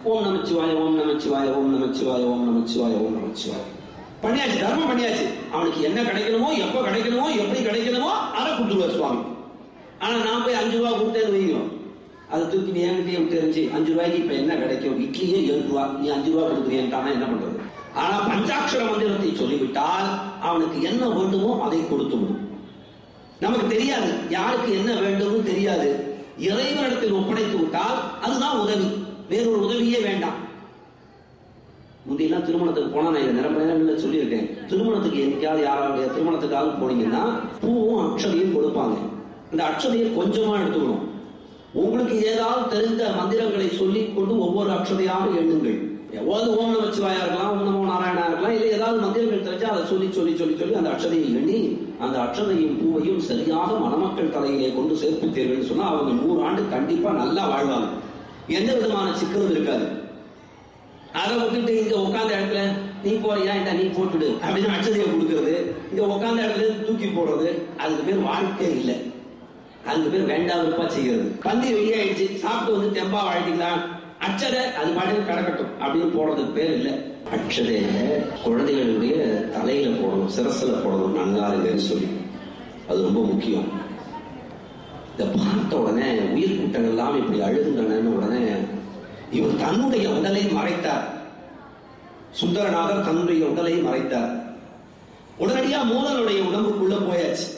ஓம் நமச்சிவாய ஓம் நமச்சிவாய ஓம் நமச்சிவாய ஓம் நமச்சிவாய ஓம் நமச்சிவாய பண்ணியாச்சு தர்மம் பண்ணியாச்சு அவனுக்கு என்ன கிடைக்கணுமோ எப்ப கிடைக்கணுமோ எப்படி கிடைக்கணுமோ அதை கொடுத்துருவார் சுவாமி ஆனா நான் போய் அஞ்சு ரூபா கொடுத்தேன்னு வைங்க அதை தூக்கி நீ என்கிட்டயே விட்டு இருந்துச்சு அஞ்சு ரூபாய்க்கு இப்ப என்ன கிடைக்கும் இட்லியே ஏழு ரூபா நீ அஞ்சு ரூபா கொடுக்குறியன்ட்டானா என்ன பண்றது ஆனா பஞ்சாட்சர மந்திரத்தை சொல்லிவிட்டால் அவனுக்கு என்ன வேண்டுமோ அதை கொடுத்து விடும் நமக்கு தெரியாது யாருக்கு என்ன வேண்டும்னு தெரியாது இறைவனிடத்தில் ஒப்படைத்து விட்டால் அதுதான் உதவி வேறொரு உதவியே வேண்டாம் முந்தையெல்லாம் திருமணத்துக்கு போனா நான் இதை நிரம்ப நேரங்களில் சொல்லியிருக்கேன் திருமணத்துக்கு என்னைக்காவது யாராவது திருமணத்துக்காக போனீங்கன்னா பூவும் அக்ஷதையும் கொடுப்பாங்க இந்த அக்ஷதையை கொஞ்சமா எடுத்துக்கணும் உங்களுக்கு ஏதாவது தெரிந்த மந்திரங்களை சொல்லி கொண்டு ஒவ்வொரு அக்ஷதையாக எண்ணுங்கள் எவ்வளவு ஓம் நமச்சிவாயா இருக்கலாம் ஓம் நமோ நாராயணா இருக்கலாம் இல்லை ஏதாவது மந்திரங்கள் தெரிஞ்சா அதை சொல்லி சொல்லி சொல்லி சொல்லி அந்த அக்ஷதையை எண்ணி அந்த அக்ஷதையும் பூவையும் சரியாக மணமக்கள் தலையிலே கொண்டு சேர்ப்பித்தீர்கள்னு சொன்னா அவங்க நூறு ஆண்டு கண்டிப்பா நல்லா வாழ்வாங்க எந்த விதமான சிக்கலும் இருக்காது அதை விட்டுட்டு இங்க உட்கார்ந்த இடத்துல நீ போறியா இந்த நீ போட்டுடு அப்படின்னு அச்சதையை கொடுக்கறது இங்க உட்கார்ந்த இடத்துல தூக்கி போடுறது அதுக்கு பேர் வாழ்க்கை இல்லை அதுக்கு பேர் வேண்டாம் விருப்பா செய்கிறது பந்தி ரெடி ஆயிடுச்சு சாப்பிட்டு வந்து தெம்பா வாழ்த்திக்கலாம் அச்சதை அது பாட்டுக்கு கிடக்கட்டும் அப்படின்னு போடுறதுக்கு பேர் இல்லை அச்சதைய குழந்தைகளுடைய தலையில போடணும் சிரசுல போடணும் நன்காருங்கன்னு சொல்லி அது ரொம்ப முக்கியம் இதை பார்த்த உடனே உயிர் கூட்டங்கள் எல்லாம் இப்படி அழுகின்றன உடனே இவர் தன்னுடைய உடலை மறைத்தார் சுந்தரநாதர் தன்னுடைய உடலை மறைத்தார் உடனடியா மூலனுடைய உடம்புக்குள்ள போயாச்சு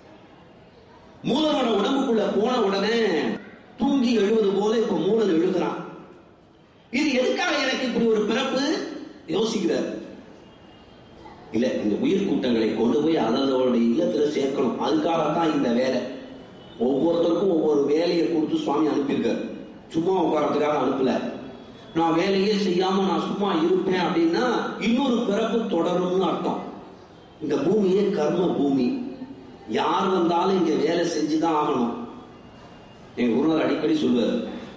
மூலனோட உடம்புக்குள்ள போன உடனே தூங்கி எழுவது போல இப்ப மூலன் எழுகிறான் இது எதுக்காக எனக்கு இப்படி ஒரு பிறப்பு யோசிக்கிறார் இல்ல இந்த உயிர் கூட்டங்களை கொண்டு போய் அதனுடைய இல்லத்துல சேர்க்கணும் அதுக்காகத்தான் இந்த வேலை ஒவ்வொருத்தருக்கும் ஒவ்வொரு வேலையை கொடுத்து சுவாமி அனுப்பியிருக்காரு சும்மா உட்காரத்துக்காக அனுப்பல நான் வேலையே செய்யாம நான் சும்மா இருப்பேன் அப்படின்னா இன்னொரு பிறப்பு தொடரும்னு அர்த்தம் இந்த பூமியே கர்ம பூமி யார் வந்தாலும் இங்க வேலை செஞ்சுதான் ஆகணும் எங்க குருநாதர் அடிக்கடி சொல்வார்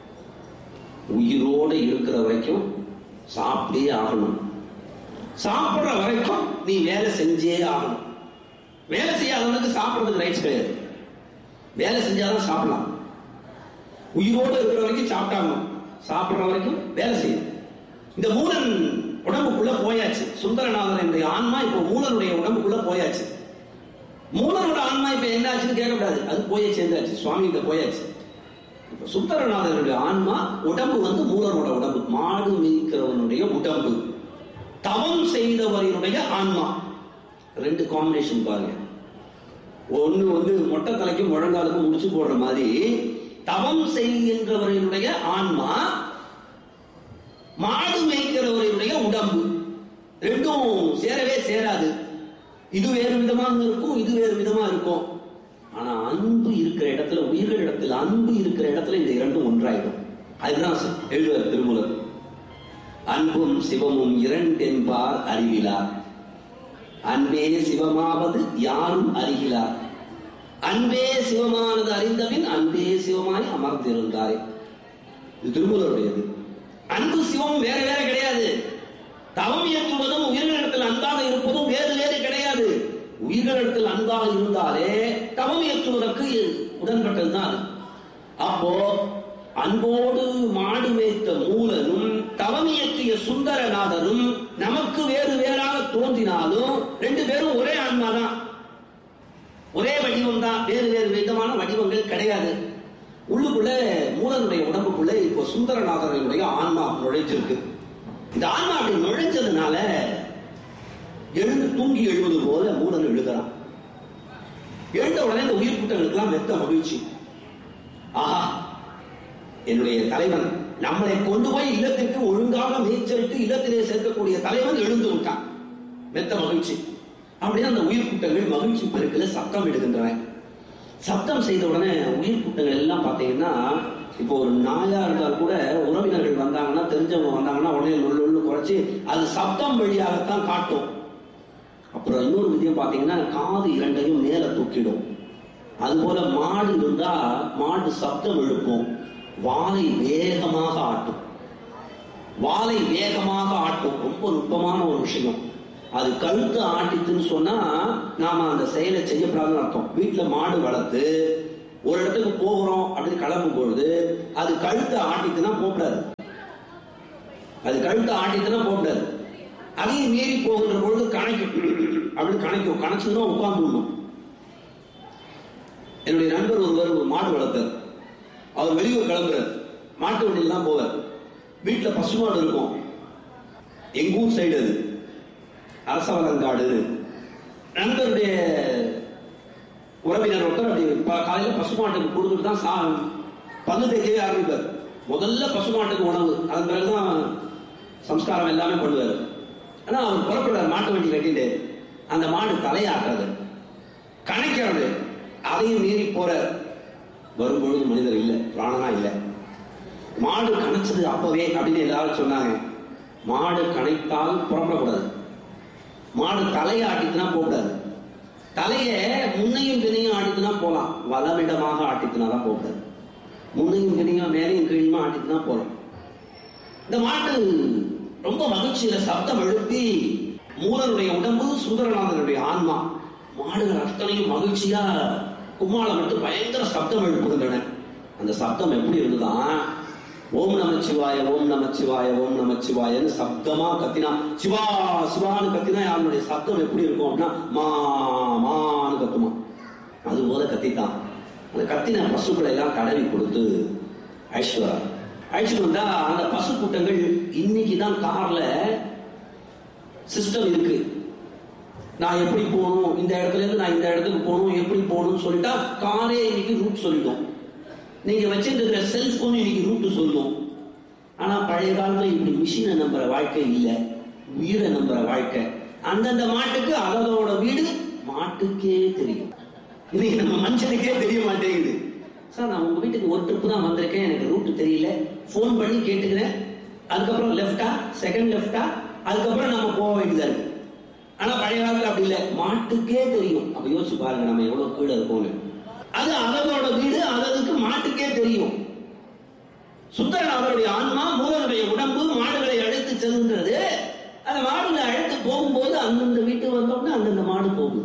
உயிரோட இருக்கிற வரைக்கும் சாப்பிட்டே ஆகணும் சாப்பிடுற வரைக்கும் நீ வேலை செஞ்சே ஆகணும் வேலை செய்யாதவனுக்கு சாப்பிடுறதுக்கு ரைட்ஸ் கிடையாது வேலை செஞ்சாதான் சாப்பிடலாம் உயிரோடு இருக்கிற வரைக்கும் சாப்பிட்டாங்க சாப்பிடுற வரைக்கும் வேலை செய்யும் இந்த மூலன் உடம்புக்குள்ள போயாச்சு சுந்தரநாதன் என்ற ஆன்மா இப்போ மூலனுடைய உடம்புக்குள்ள போயாச்சு மூலனோட ஆன்மா இப்ப என்னாச்சுன்னு கேட்கக்கூடாது அது போயே சேர்ந்தாச்சு சுவாமி கிட்ட போயாச்சு இப்ப சுந்தரநாதனுடைய ஆன்மா உடம்பு வந்து மூலனோட உடம்பு மாடு மீக்கிறவனுடைய உடம்பு தவம் செய்தவரினுடைய ஆன்மா ரெண்டு காம்பினேஷன் பாருங்க ஒண்ணு வந்து மொட்டை தலைக்கும் முழங்காலுக்கும் முடிச்சு போடுற மாதிரி தவம் செய்கின்றவர்களுடைய ஆன்மா மாடு மேய்க்கிறவர்களுடைய உடம்பு ரெண்டும் சேரவே சேராது இது வேறு விதமாக இருக்கும் இது வேறு விதமா இருக்கும் ஆனா அன்பு இருக்கிற இடத்துல உயிர்கள் இடத்துல அன்பு இருக்கிற இடத்துல இந்த இரண்டும் ஒன்றாயிடும் அதுதான் எழுதுவார் திருமூலர் அன்பும் சிவமும் இரண்டென்பார் அறிவிலார் அன்பே சிவமாவது யாரும் அறிகிறார் அன்பே சிவமானது அறிந்தபின் அன்பே சிவமாய் அமர்ந்திருந்தாரே இது திருமூலருடையது அன்பு சிவம் வேற வேற கிடையாது தவம் இயற்றுவதும் உயிர்களிடத்தில் அன்பாக இருப்பதும் வேறு வேறு கிடையாது உயிர்களிடத்தில் அன்பாக இருந்தாலே தவம் இயற்றுவதற்கு உடன்பட்டதுதான் அது அப்போ அன்போடு மாடு மேய்த்த மூலனும் தவம் இயற்றிய சுந்தரநாதரும் நமக்கு வேறு வேறாக தோன்றினாலும் ரெண்டு பேரும் ஒரே ஆன்மா தான் ஒரே வடிவம் தான் வேறு வேறு விதமான வடிவங்கள் கிடையாது உள்ளுக்குள்ள மூலனுடைய உடம்புக்குள்ள இப்போ சுந்தரநாதனுடைய ஆன்மா நுழைஞ்சிருக்கு இந்த ஆன்மா அப்படி நுழைஞ்சதுனால எழுந்து தூங்கி எழுவது போல மூலன் எழுதுறான் எழுந்த உடனே இந்த உயிர் கூட்டங்களுக்கெல்லாம் மெத்த மகிழ்ச்சி ஆஹா என்னுடைய தலைவன் நம்மளை கொண்டு போய் இல்லத்திற்கு ஒழுங்காக மேய்ச்சலிட்டு இல்லத்திலே சேர்க்கக்கூடிய தலைவன் எழுந்து விட்டான் மெத்த மகிழ்ச்சி அப்படியே அந்த உயிர் கூட்டங்கள் மகிழ்ச்சி பெருக்கில் சத்தம் எடுக்கின்றன சத்தம் செய்த உடனே உயிர் கூட்டங்கள் எல்லாம் பார்த்தீங்கன்னா இப்போ ஒரு நாயா இருந்தால் கூட உறவினர்கள் வந்தாங்கன்னா தெரிஞ்சவங்க வந்தாங்கன்னா உடனே நொல்லு குறைச்சி அது சப்தம் வழியாகத்தான் காட்டும் அப்புறம் இன்னொரு விதியம் பார்த்தீங்கன்னா காது இரண்டையும் மேல தூக்கிடும் அதுபோல மாடு இருந்தா மாடு சப்தம் எழுப்பும் வாலை வேகமாக ஆட்டும் வாலை வேகமாக ஆட்டும் ரொம்ப நுட்பமான ஒரு விஷயம் அது கழுத்து ஆட்டித்துன்னு சொன்னா நாம அந்த செயலை செய்யப்படாதுன்னு அர்த்தம் வீட்டுல மாடு வளர்த்து ஒரு இடத்துக்கு போகிறோம் அப்படின்னு கிளம்பும் பொழுது அது கழுத்தை ஆட்டித்துன்னா போகக்கூடாது அது கழுத்தை ஆட்டிட்டுனா போட்டாரு அதையும் மீறி போகின்ற பொழுது கணக்கும் அப்படி கணக்கும் கணச்சுன்னா உட்கார்ந்துடணும் என்னுடைய நண்பர் ஒருவர் ஒரு மாடு வளர்த்தார் அவர் வெளியூர் கிளம்புறார் மாட்டு வண்டியில் தான் போவார் வீட்டுல பசுமாடு இருக்கும் எங்க ஊர் சைடு அது அரசவலங்காடு நண்பருடைய உறவினர் ஒருத்தர் அப்படி ப- காலையில பசுமாட்டுக்கு கொடுத்துட்டு தான் சா பல்லு தேய்க்கவே ஆரம்பிப்பார் முதல்ல பசுமாட்டுக்கு உணவு அதன் பிறகுதான் சம்ஸ்காரம் எல்லாமே பண்ணுவார் ஆனா அவர் புறப்படுறார் மாட்டு வண்டி கட்டிட்டு அந்த மாடு தலையாட்டுறது கணைக்கிறது அதையும் மீறி போறார் வரும்பொழுது மனிதர் இல்லை பிராணனா இல்லை மாடு கணைச்சது அப்பவே அப்படின்னு எல்லாரும் சொன்னாங்க மாடு கணைத்தால் புறப்படக்கூடாது மாடு தலையை ஆட்டித்துனா போகக்கூடாது தலைய முன்னையும் பின்னையும் ஆட்டித்துனா போலாம் வலமிடமாக ஆட்டித்துனா தான் போகக்கூடாது முன்னையும் பின்னையும் மேலையும் கீழையுமா ஆட்டித்துனா போலாம் இந்த மாட்டு ரொம்ப மகிழ்ச்சியில சப்தம் எழுப்பி மூலனுடைய உடம்பு சுந்தரநாதனுடைய ஆன்மா மாடுகள் அத்தனையும் மகிழ்ச்சியா கும்மாளம் மட்டும் பயங்கர சப்தம் எழுப்புகின்றன அந்த சப்தம் எப்படி இருந்துதான் ஓம் நமச்சிவாய ஓம் நமச்சிவாய ஓம் நமச்சிவாயன்னு சப்தமா கத்தினா சிவா சிவான்னு கத்தினா அவனுடைய சப்தம் எப்படி இருக்கும் அப்படின்னா மா மான்னு கத்துமா அது போல கத்தித்தான் அந்த கத்தின பசுக்களை எல்லாம் கடவி கொடுத்து ஐஸ்வரா அழைச்சிட்டு வந்தா அந்த பசு கூட்டங்கள் இன்னைக்கு தான் கார்ல சிஸ்டம் இருக்கு நான் எப்படி போகணும் இந்த இடத்துல இருந்து நான் இந்த இடத்துக்கு போகணும் எப்படி போகணும்னு சொல்லிட்டா காரே இன்னைக்கு ரூட் சொல்லிடும் நீங்க வச்சிருக்கிற செல்போன் இன்னைக்கு ரூட் சொல்லும் ஆனா பழைய காலத்துல இப்படி மிஷினை நம்புற வாழ்க்கை இல்ல உயிரை நம்புற வாழ்க்கை அந்தந்த மாட்டுக்கு அதோட வீடு மாட்டுக்கே தெரியும் இன்னைக்கு நம்ம மனுஷனுக்கே தெரிய மாட்டேங்குது சார் நான் உங்க வீட்டுக்கு ஒரு ட்ரிப் தான் வந்திருக்கேன் எனக்கு ரூட் தெரியல ஃபோன் பண்ணி கேட்டுக்கிறேன் அதுக்கப்புறம் லெஃப்டா செகண்ட் லெஃப்டா அதுக்கப்புறம் நம்ம போக வேண்டியதா இருக்கு ஆனா பழைய காலத்துல அப்படி இல்லை மாட்டுக்கே தெரியும் அப்ப யோசிச்சு பாருங்க நம்ம எவ்வளவு கீழே இருக்கோம்னு அது அதனோட வீடு அதற்கு மாட்டுக்கே தெரியும் சுந்தரன் அவருடைய ஆன்மா மூலனுடைய உடம்பு மாடுகளை அழைத்து செல்கின்றது அந்த மாடுகளை அழைத்து போகும்போது அந்தந்த வீட்டுக்கு வந்த உடனே அந்தந்த மாடு போகுது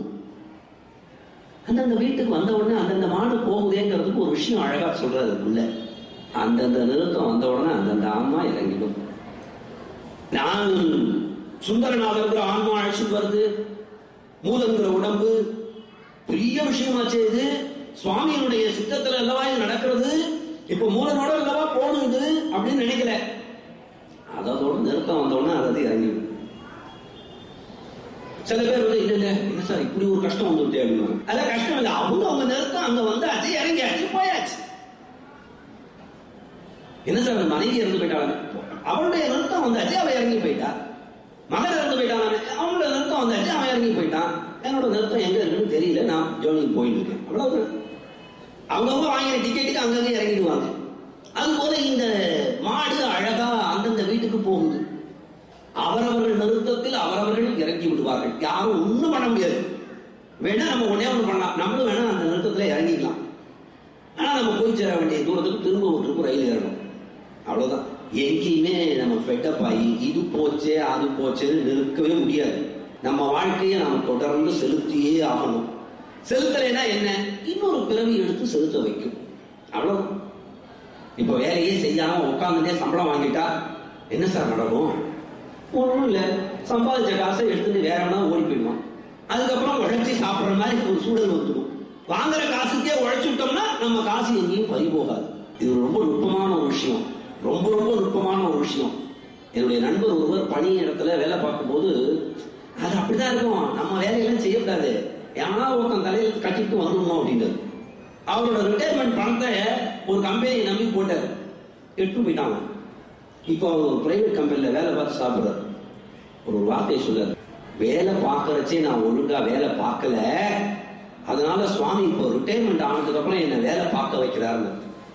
அந்தந்த வீட்டுக்கு வந்த உடனே அந்தந்த மாடு போகுதேங்கிறதுக்கு ஒரு விஷயம் அழகா சொல்றாரு அதுக்குள்ள அந்தந்த நிறுத்தம் வந்த உடனே அந்தந்த ஆன்மா இறங்கிடும் நான் சுந்தரநாதர் ஆன்மா அழைச்சிட்டு வருது மூலங்கிற உடம்பு பெரிய விஷயமாச்சே இது சுவாமியினுடைய சித்தத்துல அல்லவா இது நடக்கிறது இப்ப மூலனோட அல்லவா போகணும் இது அப்படின்னு நினைக்கல அதோட நிறுத்தம் வந்த உடனே அது இறங்கிடும் சில பேர் வந்து இல்ல இல்ல என்ன சார் இப்படி ஒரு கஷ்டம் வந்துருச்சு அப்படின்னு அதான் கஷ்டம் இல்லை அவங்க அவங்க நிறுத்தம் அங்க வந்தாச்சு இறங்கியாச்சு போயாச்சு என்ன சார் அந்த மனைவி இறந்து போயிட்டாங்க அவளுடைய நிறுத்தம் வந்தாச்சு அவ இறங்கி போயிட்டா மகன் இறந்து போயிட்டான் அவனோட நிறுத்தம் வந்தாச்சு அவன் இறங்கி போயிட்டான் என்னோட நிறுத்தம் எங்க இருக்குன்னு தெரியல நான் ஜோனிக்கு போயிட்டு இருக்கேன் அவ்வளவுதான் அவங்கவுங்க வாங்கின டிக்கெட்டுக்கு அங்கங்க இறங்கிடுவாங்க அது போல இந்த மாடு அழகா அந்தந்த வீட்டுக்கு போகுது அவரவர்கள் நிறுத்தத்தில் அவரவர்கள் இறங்கி விடுவார்கள் யாரும் ஒண்ணும் பண்ண முடியாது வேணா நம்ம ஒண்ணே ஒண்ணு பண்ணலாம் நம்மளும் வேணா அந்த நிறுத்தத்துல இறங்கிக்கலாம் ஆனா நம்ம போய் சேர வேண்டிய தூரத்துக்கு திரும்ப ஒரு ட்ரிப்பு ரயில் ஏறணும் அவ்வளவுதான் எங்கேயுமே நம்ம ஃபெட்டப் ஆகி இது போச்சே அது போச்சேன்னு நிற்கவே முடியாது நம்ம வாழ்க்கையை நாம தொடர்ந்து செலுத்தியே ஆகணும் செலுத்தலைன்னா என்ன இன்னொரு பிறவி எடுத்து செலுத்த வைக்கும் அவ்வளவுதான் இப்ப வேலையே செய்யாம உட்காந்துட்டே சம்பளம் வாங்கிட்டா என்ன சார் நடக்கும் ஒண்ணும் இல்ல சம்பாதிச்ச காசை எடுத்துட்டு வேற எவனா ஓடி போயிடுவான் அதுக்கப்புறம் உழைச்சி சாப்பிடுற மாதிரி ஒரு சூழல் வந்துடும் வாங்குற காசுக்கே உழைச்சு விட்டோம்னா நம்ம காசு எங்கேயும் பறி போகாது இது ரொம்ப நுட்பமான ஒரு விஷயம் ரொம்ப ரொம்ப நுட்பமான ஒரு விஷயம் என்னுடைய நண்பர் ஒருவர் பணி இடத்துல வேலை பார்க்கும்போது அது அப்படிதான் இருக்கும் நம்ம வேலையெல்லாம் செய்யக்கூடாது ஏன்னா ஒருத்தன் தலையில கட்டிட்டு வந்துடணும் அப்படின்றது அவரோட ரிட்டையர்மெண்ட் பணத்தை ஒரு கம்பெனியை நம்பி போட்டார் எடுத்து போயிட்டாங்க இப்போ அவர் ஒரு பிரைவேட் கம்பெனில வேலை பார்த்து சாப்பிடுறாரு ஒரு வார்த்தையை சொல்றாரு வேலை பார்க்கறச்சே நான் ஒழுங்கா வேலை பார்க்கல அதனால சுவாமி இப்போ ரிட்டையர்மெண்ட் ஆனதுக்கு அப்புறம் என்ன வேலை பார்க்க வைக்கிறாருன்னு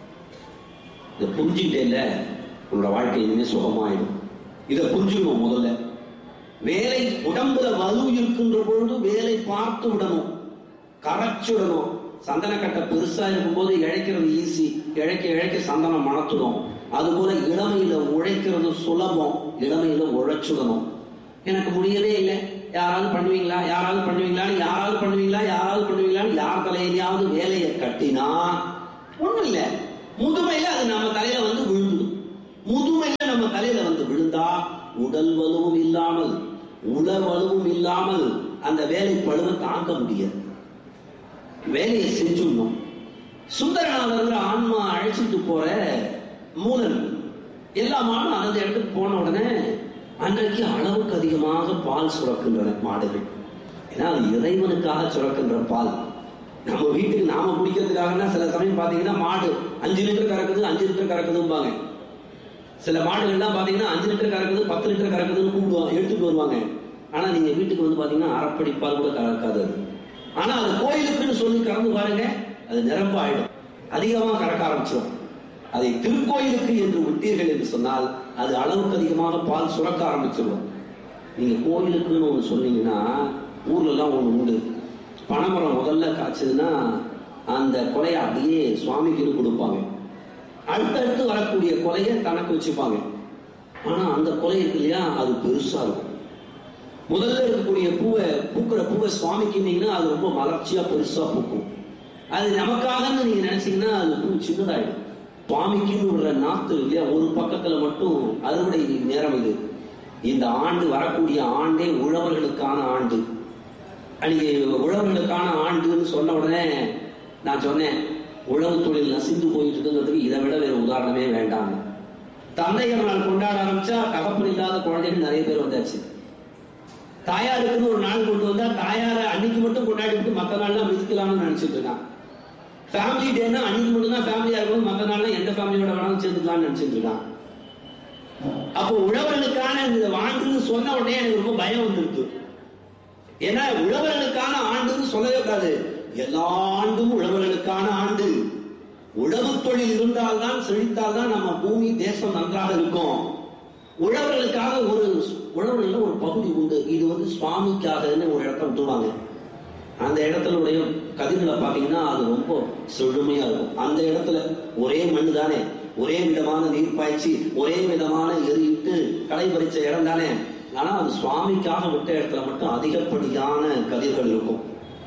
இதை புரிஞ்சுக்கிட்டே இல்ல உன்னோட வாழ்க்கை இனிமே சுகமாயிடும் இதை புரிஞ்சுக்கணும் முதல்ல வேலை உடம்புல வலு இருக்கின்ற பொழுது வேலை பார்த்து விடணும் கரைச்சுடணும் சந்தனக்கட்டை பெருசா இருக்கும்போது இழைக்கிறது ஈஸி இழைக்க இழைக்க சந்தனம் மணத்துடும் அதுபோல இளமையில உழைக்கிறது சுலபம் இளமையில உழைச்சுடணும் எனக்கு முடியவே இல்லை யாராவது பண்ணுவீங்களா யாராவது பண்ணுவீங்களான்னு யாராவது பண்ணுவீங்களா யாராவது பண்ணுவீங்களான்னு யார் தலையிலையாவது வேலையை கட்டினா ஒண்ணும் இல்ல முதுமையில அது நம்ம தலையில வந்து விழுந்துடும் முதுமையில நம்ம தலையில வந்து விழுந்தா உடல் வலுவும் இல்லாமல் உள வலுவும் இல்லாமல் அந்த வேலை பழுவை தாங்க முடியாது வேலையை செஞ்சுடணும் சுந்தரநாதர் ஆன்மா அழைச்சிட்டு போற மூலன் எல்லா மாடும் அந்த இடத்துக்கு போன உடனே அன்றைக்கு அளவுக்கு அதிகமாக பால் சுரக்கின்றன மாடுகள் ஏன்னா அது இறைவனுக்காக சுரக்கின்ற பால் நம்ம வீட்டுக்கு நாம குடிக்கிறதுக்காகனா சில சமயம் பாத்தீங்கன்னா மாடு அஞ்சு லிட்டர் கறக்குது அஞ்சு லிட்டர் கறக்குதும்பாங்க சில மாடுகள்லாம் பாத்தீங்கன்னா அஞ்சு லிட்டர் கறக்குது பத்து லிட்டர் கறக்குதுன்னு கூப்பிடுவாங்க எடுத்துட்டு வருவாங்க ஆனா நீங்க வீட்டுக்கு வந்து பாத்தீங்கன்னா அரைப்படி பால் கூட கறக்காது அது ஆனா அது கோயிலுக்குன்னு சொல்லி கறந்து பாருங்க அது நிரம்ப ஆயிடும் அதிகமா கறக்க ஆரம்பிச்சிடும் அதை திருக்கோயிலுக்கு என்று விட்டீர்கள் என்று சொன்னால் அது அளவுக்கு அதிகமாக பால் சுரக்க ஆரம்பிச்சிடும் நீங்க கோயிலுக்குன்னு ஒண்ணு சொன்னீங்கன்னா ஊர்ல எல்லாம் ஒண்ணு உண்டு பனைமரம் முதல்ல காய்ச்சதுன்னா அந்த கொலையை அப்படியே சுவாமிக்குன்னு கொடுப்பாங்க அடுத்தடுத்து வரக்கூடிய கொலையை தனக்கு வச்சுப்பாங்க ஆனா அந்த கொலை இருக்கு இல்லையா அது பெருசா இருக்கும் முதல்ல இருக்கக்கூடிய பூவை பூக்கிற பூவை சுவாமிக்குன்னீங்கன்னா அது ரொம்ப மலர்ச்சியா பெருசா பூக்கும் அது நமக்காகன்னு நீங்க நினைச்சீங்கன்னா அது பூ சின்னதாயிடும் சுவாமிக்குன்னு விடுற நாத்து இல்லையா ஒரு பக்கத்துல மட்டும் அறுவடை நேரம் இது இந்த ஆண்டு வரக்கூடிய ஆண்டே உழவர்களுக்கான ஆண்டு அன்னைக்கு உழவர்களுக்கான ஆண்டுன்னு சொன்ன உடனே நான் சொன்னேன் உழவு தொழில் நசிந்து போயிட்டு இருக்குங்கிறதுக்கு இதை விட வேற உதாரணமே வேண்டாம் தந்தையர் நாள் கொண்டாட ஆரம்பிச்சா தகப்பன் இல்லாத குழந்தைகள் நிறைய பேர் வந்தாச்சு தாயாருக்குன்னு ஒரு நாள் கொண்டு வந்தா தாயாரை அன்னைக்கு மட்டும் கொண்டாடி விட்டு மற்ற நாள்லாம் மிதிக்கலாம்னு நினைச்சிட்டு இருக்கான் ஃபேமிலி டேனா அன்னைக்கு மட்டும் தான் ஃபேமிலியா இருக்கணும் மற்ற நாள்லாம் எந்த ஃபேமிலியோட வேணாலும் சேர்ந்துக்கலாம்னு நினைச்சிட்டு இருக்கான் அப்போ உழவர்களுக்கான இந்த ஆண்டுன்னு சொன்ன உடனே எனக்கு ரொம்ப பயம் வந்துருக்கு ஏன்னா உழவர்களுக்கான ஆண்டுன்னு சொல்லவே கூடாது எல்லா ஆண்டும் உழவர்களுக்கான ஆண்டு உழவு தொழில் இருந்தால்தான் செழித்தால்தான் நம்ம பூமி தேசம் நன்றாக இருக்கும் உழவர்களுக்காக ஒரு உழவர்கள் ஒரு பகுதி உண்டு இது வந்து சுவாமிக்காகன்னு ஒரு இடத்த விட்டுருவாங்க அந்த இடத்துல உடைய கதிர்களை பார்த்தீங்கன்னா அது ரொம்ப செழுமையா இருக்கும் அந்த இடத்துல ஒரே மண்ணு தானே ஒரே விதமான நீர் பாய்ச்சி ஒரே விதமான எரியிட்டு களை பறிச்ச இடம் தானே ஆனா அது சுவாமிக்காக விட்ட இடத்துல மட்டும் அதிகப்படியான கதிர்கள் இருக்கும்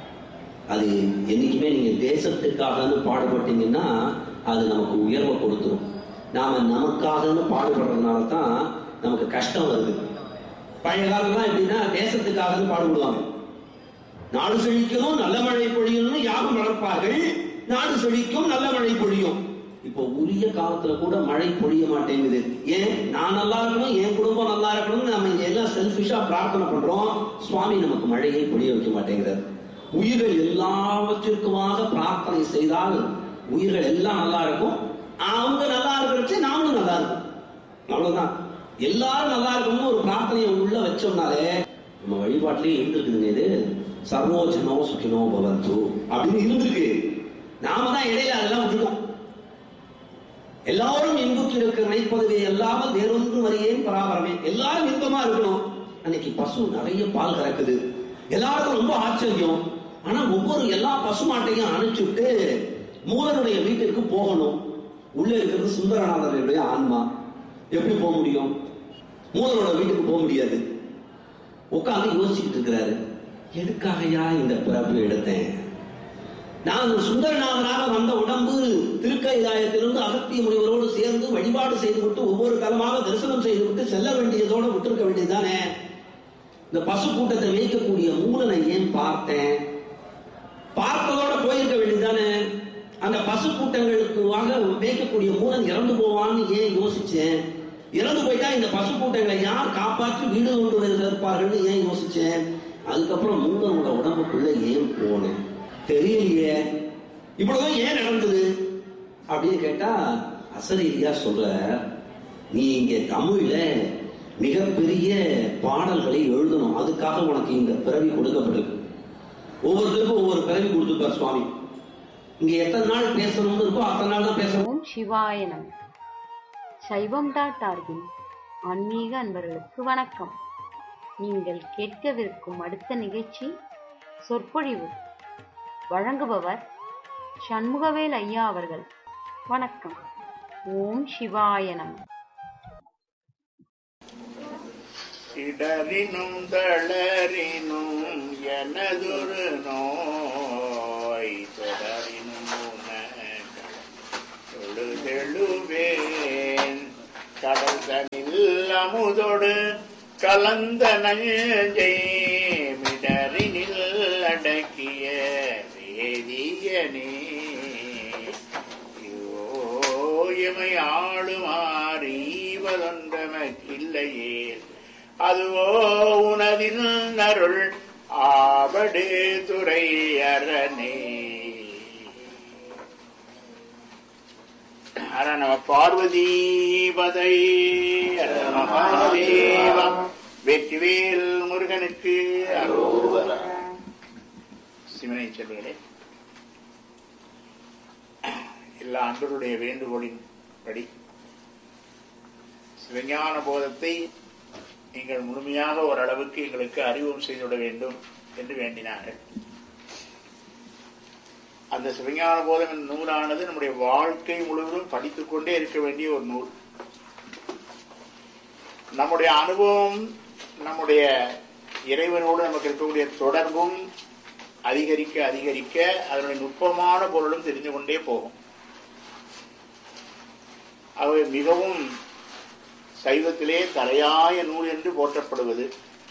அது என்னைக்குமே நீங்க தேசத்துக்காகன்னு பாடுபட்டீங்கன்னா அது நமக்கு உயர்வை கொடுத்துரும் நாம நமக்காகன்னு பாடுபடுறதுனால தான் நமக்கு கஷ்டம் வருது பழைய காலம்லாம் எப்படின்னா தேசத்துக்காகன்னு பாடுபடுவாங்க நாடு செழிக்கணும் நல்ல மழை பொழியும்னு யாரும் வளர்ப்பார்கள் நாடு செழிக்கும் நல்ல மழை பொழியும் இப்போ உரிய காலத்துல கூட மழை பொழிய மாட்டேங்குது ஏன் நான் நல்லா இருக்கணும் என் குடும்பம் நல்லா இருக்கணும்னு நம்ம இங்க எல்லாம் செல்ஃபிஷா பிரார்த்தனை பண்றோம் சுவாமி நமக்கு மழையை பொழிய வைக்க மாட்டேங்கிறார் உயிர்கள் எல்லாவற்றிற்குமாக பிரார்த்தனை செய்தால் உயிர்கள் எல்லாம் நல்லா இருக்கும் அவங்க நல்லா இருக்கிறச்சு நாமளும் நல்லா இருக்கும் அவ்வளவுதான் எல்லாரும் நல்லா இருக்கணும்னு ஒரு பிரார்த்தனையை உள்ள வச்சோம்னாலே நம்ம வழிபாட்டிலே இருந்திருக்குதுங்க இது சர்வோஜனோ சுகினோ பவந்து அப்படின்னு இருந்திருக்கு நாம தான் இடையில அதெல்லாம் விட்டுட்டோம் எல்லாரும் இன்புற்றிருக்க நினைப்பதுவே அல்லாமல் வேறொன்று வரையேன் பராபரமே எல்லாரும் இன்பமா இருக்கணும் அன்னைக்கு பசு நிறைய பால் கறக்குது எல்லாருக்கும் ரொம்ப ஆச்சரியம் ஆனா ஒவ்வொரு எல்லா பசுமாட்டையும் அனுப்பிச்சுட்டு மூலனுடைய வீட்டிற்கு போகணும் உள்ள இருக்கிறது சுந்தரநாதனுடைய ஆன்மா எப்படி போக முடியும் மூலனோட வீட்டுக்கு போக முடியாது உட்காந்து யோசிச்சுக்கிட்டு இருக்கிறாரு எதுக்காகயா இந்த பிறப்பு எடுத்தேன் நான் சுந்தரநாதனாக வந்த உடம்பு திருக்கைலாயத்திலிருந்து அகத்திய முனிவரோடு சேர்ந்து வழிபாடு செய்துவிட்டு ஒவ்வொரு காலமாக தரிசனம் செய்துவிட்டு செல்ல வேண்டியதோடு விட்டிருக்க வேண்டியதுதானே இந்த பசு கூட்டத்தை மேய்க்கக்கூடிய மூலனை ஏன் பார்த்தேன் பார்த்ததோட போயிருக்க வேண்டியதுதானே அந்த பசு கூட்டங்களுக்கு வாங்க மேய்க்கக்கூடிய மூலன் இறந்து போவான்னு ஏன் யோசிச்சேன் இறந்து போயிட்டா இந்த பசு கூட்டங்களை யார் காப்பாற்றி வீடு கொண்டு இருப்பார்கள்னு ஏன் யோசிச்சேன் அதுக்கப்புறம் மூலனோட உடம்புக்குள்ள ஏன் போனேன் தெரியலையே இவ்வளவுதான் ஏன் நடந்தது அப்படின்னு கேட்டா அசரீதியா சொல்ற நீ இங்க தமிழ்ல மிகப்பெரிய பாடல்களை எழுதணும் அதுக்காக உனக்கு இந்த பிறவி கொடுக்கப்பட்டிருக்கு ஒவ்வொருத்தருக்கும் ஒவ்வொரு பிறவி கொடுத்துருப்பார் சுவாமி இங்க எத்தனை நாள் பேசணும்னு இருக்கோ அத்தனை நாள் தான் பேசணும் ஓம் சிவாய நம சைவம் டாட் ஆர்கின் ஆன்மீக அன்பர்களுக்கு வணக்கம் நீங்கள் கேட்கவிருக்கும் அடுத்த நிகழ்ச்சி சொற்பொழிவு வழங்குபவர் சண்முகவேல் ஐயா அவர்கள் வணக்கம் ஓம் சிவாய நம இடரினும் தளரினும் எனதொரு நோய் தொடரினும் உனக்கள் தொழுதெழுவேன் கடல் தனில் அமுதோடு கலந்த நஞ்சை மிடரினில் அடக்கிய வேதியனே இமை ஆளுமாறீவதொன்றமக்கில்லையே அதுவோ உனதின் அருள் ஆபடு துறை அரணே ஹர நம பார்வதீபதை ஹர நம மகாதேவம் வெற்றிவேல் முருகனுக்கு அரோகரா. சிவனை செல்வர்களே எல்லா அன்பருடைய வேண்டுகோளின் படி சிவஞான போதத்தை நீங்கள் முழுமையாக ஓரளவுக்கு எங்களுக்கு அறிமுகம் செய்துவிட வேண்டும் என்று வேண்டினார்கள் அந்த சிவஞான போதம் என்ற நூலானது நம்முடைய வாழ்க்கை முழுவதும் படித்துக் கொண்டே இருக்க வேண்டிய ஒரு நூல் நம்முடைய அனுபவம் நம்முடைய இறைவனோடு நமக்கு இருக்கக்கூடிய தொடர்பும் அதிகரிக்க அதிகரிக்க அதனுடைய நுட்பமான பொருளும் தெரிந்து கொண்டே போகும் அவை மிகவும் சைவத்திலே தலையாய நூல் என்று போற்றப்படுவது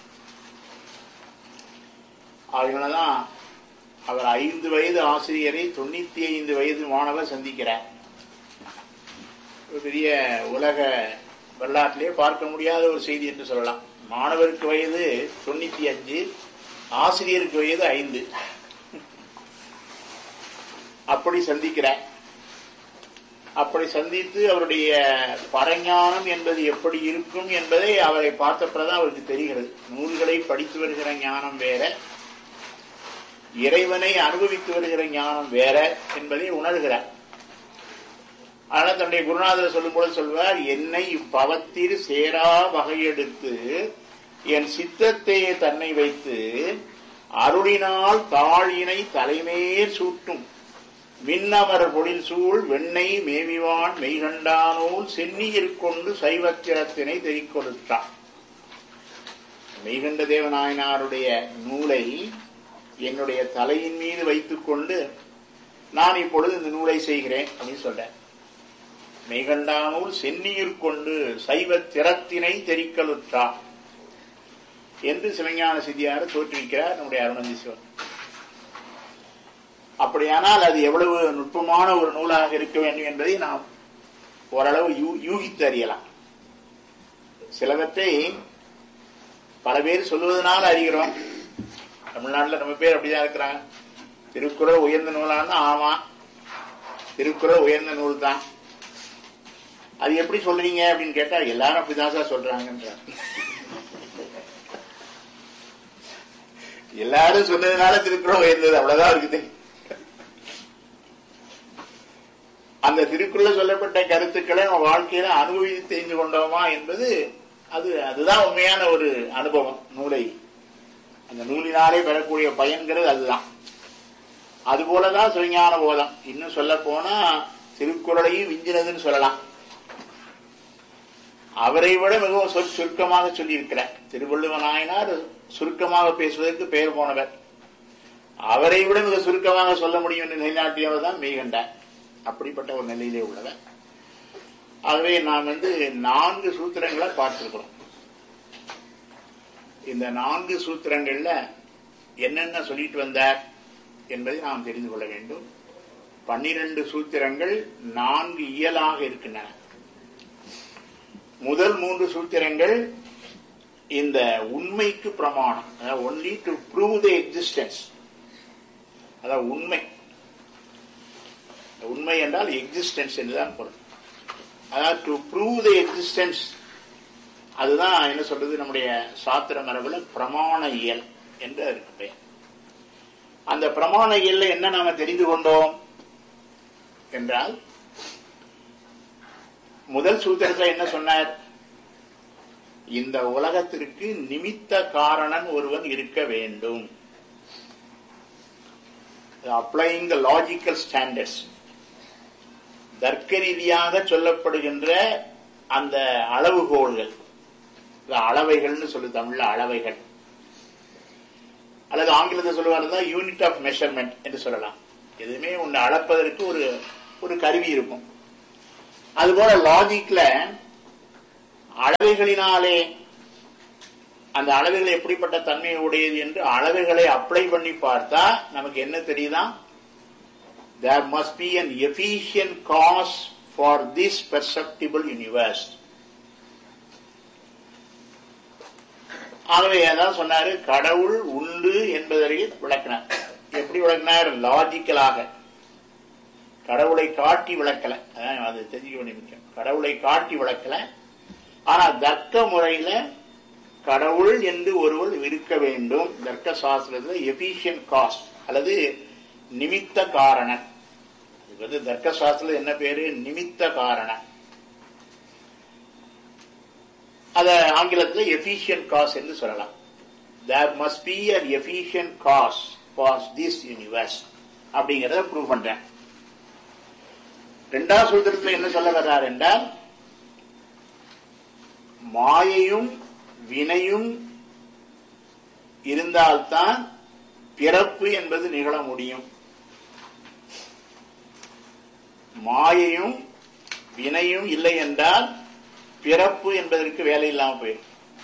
அதனாலதான் அவர் ஐந்து வயது ஆசிரியரை தொண்ணூத்தி ஐந்து வயது மாணவர் சந்திக்கிறார் ஒரு பெரிய உலக வரலாற்றிலே பார்க்க முடியாத ஒரு செய்தி என்று சொல்லலாம் மாணவருக்கு வயது தொண்ணூத்தி அஞ்சு ஆசிரியருக்கு வயது ஐந்து அப்படி சந்திக்கிறார் அப்படி சந்தித்து அவருடைய பரஞானம் என்பது எப்படி இருக்கும் என்பதை அவரை பார்த்தப்பதான் அவருக்கு தெரிகிறது நூல்களை படித்து வருகிற ஞானம் வேற இறைவனை அனுபவித்து வருகிற ஞானம் வேற என்பதை உணர்கிறார் ஆனால் தன்னுடைய குருநாதர் சொல்லும்போது சொல்வார் என்னை இப்பவத்தில் சேரா வகையெடுத்து என் சித்தத்தை தன்னை வைத்து அருளினால் தாழினை தலைமேல் சூட்டும் மின்னமர் பொழில் சூழ் வெண்ணெய் மேவிவான் மெய்கண்டானோல் சென்னியில் கொண்டு சைவத்திரத்தினை தெரிக்கொடுத்தான் மெய்கண்ட தேவநாயனாருடைய நூலை என்னுடைய தலையின் மீது வைத்துக் கொண்டு நான் இப்பொழுது இந்த நூலை செய்கிறேன் அப்படின்னு சொல்றேன் மெய்கண்டானூல் சென்னியில் கொண்டு சைவ திறத்தினை தெரிக்கலுற்றான் என்று சிவஞான சித்தியார் தோற்றுவிக்கிறார் நம்முடைய அருணந்தீஸ்வரர் அப்படியானால் அது எவ்வளவு நுட்பமான ஒரு நூலாக இருக்க வேண்டும் என்பதை நாம் ஓரளவு யூ- யூகித்து அறியலாம் சிலவற்றை பல பேர் சொல்லுவதனால் அறிகிறோம் தமிழ்நாட்டில் நம்ம பேர் அப்படிதான் இருக்கிறாங்க திருக்குறள் உயர்ந்த நூலான்னா ஆமா திருக்குறள் உயர்ந்த நூல் தான் அது எப்படி சொல்றீங்க அப்படின்னு கேட்டா எல்லாரும் அப்படிதான் சார் சொல்றாங்கன்ற எல்லாரும் சொன்னதுனால திருக்குறள் உயர்ந்தது அவ்வளவுதான் இருக்குது அந்த திருக்குறள் சொல்லப்பட்ட கருத்துக்களை நம்ம வாழ்க்கையில அனுபவித்து தெரிந்து கொண்டோமா என்பது அது அதுதான் உண்மையான ஒரு அனுபவம் நூலை அந்த நூலினாலே பெறக்கூடிய பயன்கிறது அதுதான் அதுபோலதான் சிவஞான போதம் இன்னும் சொல்ல போனா திருக்குறளையும் விஞ்சினதுன்னு சொல்லலாம் அவரை விட மிகவும் சொற் சுருக்கமாக சொல்லியிருக்கிறார் திருவள்ளுவ நாயனார் சுருக்கமாக பேசுவதற்கு பெயர் போனவர் அவரை விட மிக சுருக்கமாக சொல்ல முடியும் என்று நிலைநாட்டியவர் தான் மெய்கண்டார் அப்படிப்பட்ட ஒரு நிலையிலே உள்ளவர் ஆகவே நாம் வந்து நான்கு சூத்திரங்களை பார்த்திருக்கிறோம் இந்த நான்கு சூத்திரங்கள்ல என்னென்ன சொல்லிட்டு வந்தார் என்பதை நாம் தெரிந்து கொள்ள வேண்டும் பன்னிரண்டு சூத்திரங்கள் நான்கு இயலாக இருக்கின்றன முதல் மூன்று சூத்திரங்கள் இந்த உண்மைக்கு பிரமாணம் only to prove the existence அதாவது உண்மை உண்மை என்றால் எக்ஸிஸ்டன்ஸ் என்றுதான் பொருள் அதாவது டு ப்ரூவ் த எக்ஸிஸ்டன்ஸ் அதுதான் என்ன சொல்றது நம்முடைய சாத்திர மரபுல பிரமாண இயல் என்று அதுக்கு பெயர் அந்த பிரமாண இயல்ல என்ன நாம தெரிந்து கொண்டோம் என்றால் முதல் சூத்திரத்தில் என்ன சொன்னார் இந்த உலகத்திற்கு நிமித்த காரணன் ஒருவன் இருக்க வேண்டும் அப்ளைங் த லாஜிக்கல் ஸ்டாண்டர்ட்ஸ் தர்க்க ரீதியாக சொல்லப்படுகின்ற அந்த அளவுகோல்கள் இல்ல அளவைகள்னு சொல்லு தமிழ்ல அளவைகள் அல்லது ஆங்கிலத்தை சொல்லுவாருந்தா யூனிட் ஆஃப் மெஷர்மெண்ட் என்று சொல்லலாம் எதுவுமே ஒன்று அளப்பதற்கு ஒரு ஒரு கருவி இருக்கும் அதுபோல லாஜிக்ல அளவைகளினாலே அந்த அளவுகள் எப்படிப்பட்ட தன்மை உடையது என்று அளவுகளை அப்ளை பண்ணி பார்த்தா நமக்கு என்ன தெரியுதா there must be an efficient cause for this perceptible universe ஆகவே அதான் சொன்னாரு கடவுள் உண்டு என்பதை விளக்கினார் எப்படி விளக்கினார் லாஜிக்கலாக கடவுளை காட்டி விளக்கல அதான் அது தெரிஞ்சுக்க வேண்டிய முக்கியம் கடவுளை காட்டி விளக்கல ஆனா தர்க்க முறையில கடவுள் என்று ஒருவர் இருக்க வேண்டும் தர்க்க சாஸ்திரத்தில் எபிஷியன்ட் காஸ்ட் அல்லது நிமித்த காரணன் இது வந்து தர்க்க சாஸ்திரத்தில் என்ன பேரு நிமித்த காரணன் அத ஆங்கிலத்தில் எஃபிஷியன்ட் காஸ் என்று சொல்லலாம் there must be an efficient cause for this universe அப்படிங்கறத ப்ரூவ் பண்றேன் ரெண்டாவது சூத்திரத்தில் என்ன சொல்ல வர்றார் என்றால் மாயையும் வினையும் இருந்தால்தான் பிறப்பு என்பது நிகழ முடியும் மாயையும் வினையும் இல்லை என்றால் பிறப்பு என்பதற்கு வேலை இல்லாமல் போயிடும்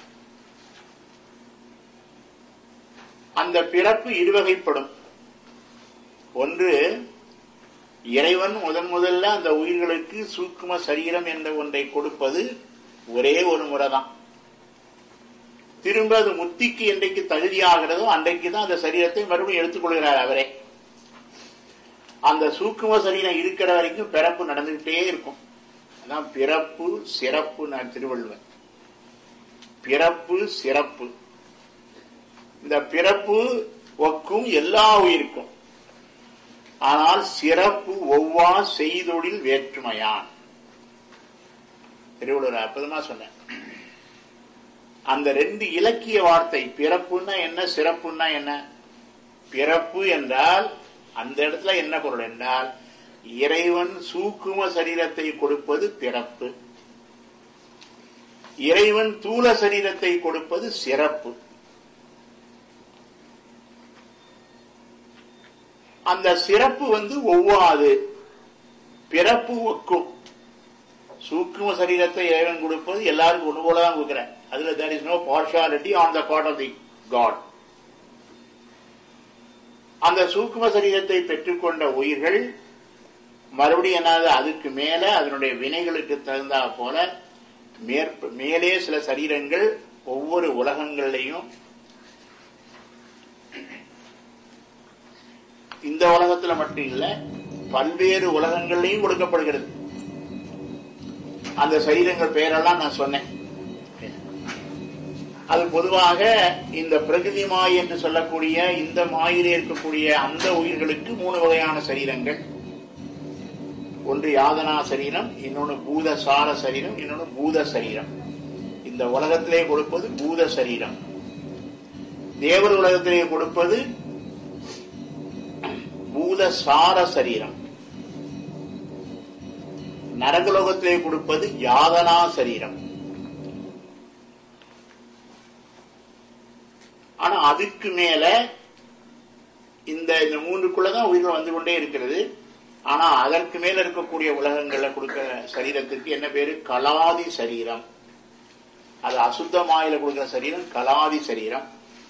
அந்த பிறப்பு இருவகைப்படும் ஒன்று இறைவன் முதன் முதல்ல அந்த உயிர்களுக்கு சூக்கும சரீரம் என்ற ஒன்றை கொடுப்பது ஒரே ஒரு முறைதான் திரும்ப அது முத்திக்கு என்றைக்கு தகுதியாகிறதோ அன்றைக்கு தான் அந்த சரீரத்தை மறுபடியும் எடுத்துக்கொள்கிறார் அவரே அந்த சூக்கும சரீரம் இருக்கிற வரைக்கும் பிறப்பு நடந்துகிட்டே இருக்கும் அதான் பிறப்பு சிறப்பு நான் திருவள்ளுவர் பிறப்பு சிறப்பு இந்த பிறப்பு ஒக்கும் எல்லா உயிருக்கும் ஆனால் சிறப்பு ஒவ்வா செய்தொழில் வேற்றுமையான் திருவள்ளுவர் அற்புதமா சொன்னேன் அந்த ரெண்டு இலக்கிய வார்த்தை பிறப்புன்னா என்ன சிறப்புன்னா என்ன பிறப்பு என்றால் அந்த இடத்துல என்ன பொருள் என்றால் இறைவன் சூக்கும சரீரத்தை கொடுப்பது பிறப்பு இறைவன் தூல சரீரத்தை கொடுப்பது சிறப்பு அந்த சிறப்பு வந்து ஒவ்வாது பிறப்பு ஒக்கும் சூக்கும சரீரத்தை இறைவன் கொடுப்பது எல்லாருக்கும் ஒன்று போல தான் கொடுக்குறேன் அதுல there is no partiality on the part of the God அந்த சூக்கும சரீரத்தை பெற்றுக்கொண்ட உயிர்கள் மறுபடியும் என்னது அதுக்கு மேல அதனுடைய வினைகளுக்கு தகுந்தா போல மேற்ப மேலே சில சரீரங்கள் ஒவ்வொரு உலகங்கள்லையும் இந்த உலகத்துல மட்டும் இல்ல பல்வேறு உலகங்கள்லையும் கொடுக்கப்படுகிறது அந்த சரீரங்கள் பெயரெல்லாம் நான் சொன்னேன் அது பொதுவாக இந்த பிரகிருதி மாய் என்று சொல்லக்கூடிய இந்த மாயிலே இருக்கக்கூடிய அந்த உயிர்களுக்கு மூணு வகையான சரீரங்கள் ஒன்று யாதனா சரீரம் இன்னொன்று பூத சார சரீரம் இன்னொன்று பூத சரீரம் இந்த உலகத்திலே கொடுப்பது பூத சரீரம் தேவர் உலகத்திலே கொடுப்பது பூத சார சரீரம் நரகலோகத்திலே கொடுப்பது யாதனா சரீரம் ஆனா அதுக்கு மேல இந்த இந்த மூன்றுக்குள்ளதான் உயிர்கள் வந்து கொண்டே இருக்கிறது ஆனா அதற்கு மேல இருக்கக்கூடிய உலகங்கள்ல கொடுக்கிற சரீரத்துக்கு என்ன பேரு கலாதி சரீரம் அது அசுத்தமாயில கொடுக்கிற சரீரம் கலாதி சரீரம்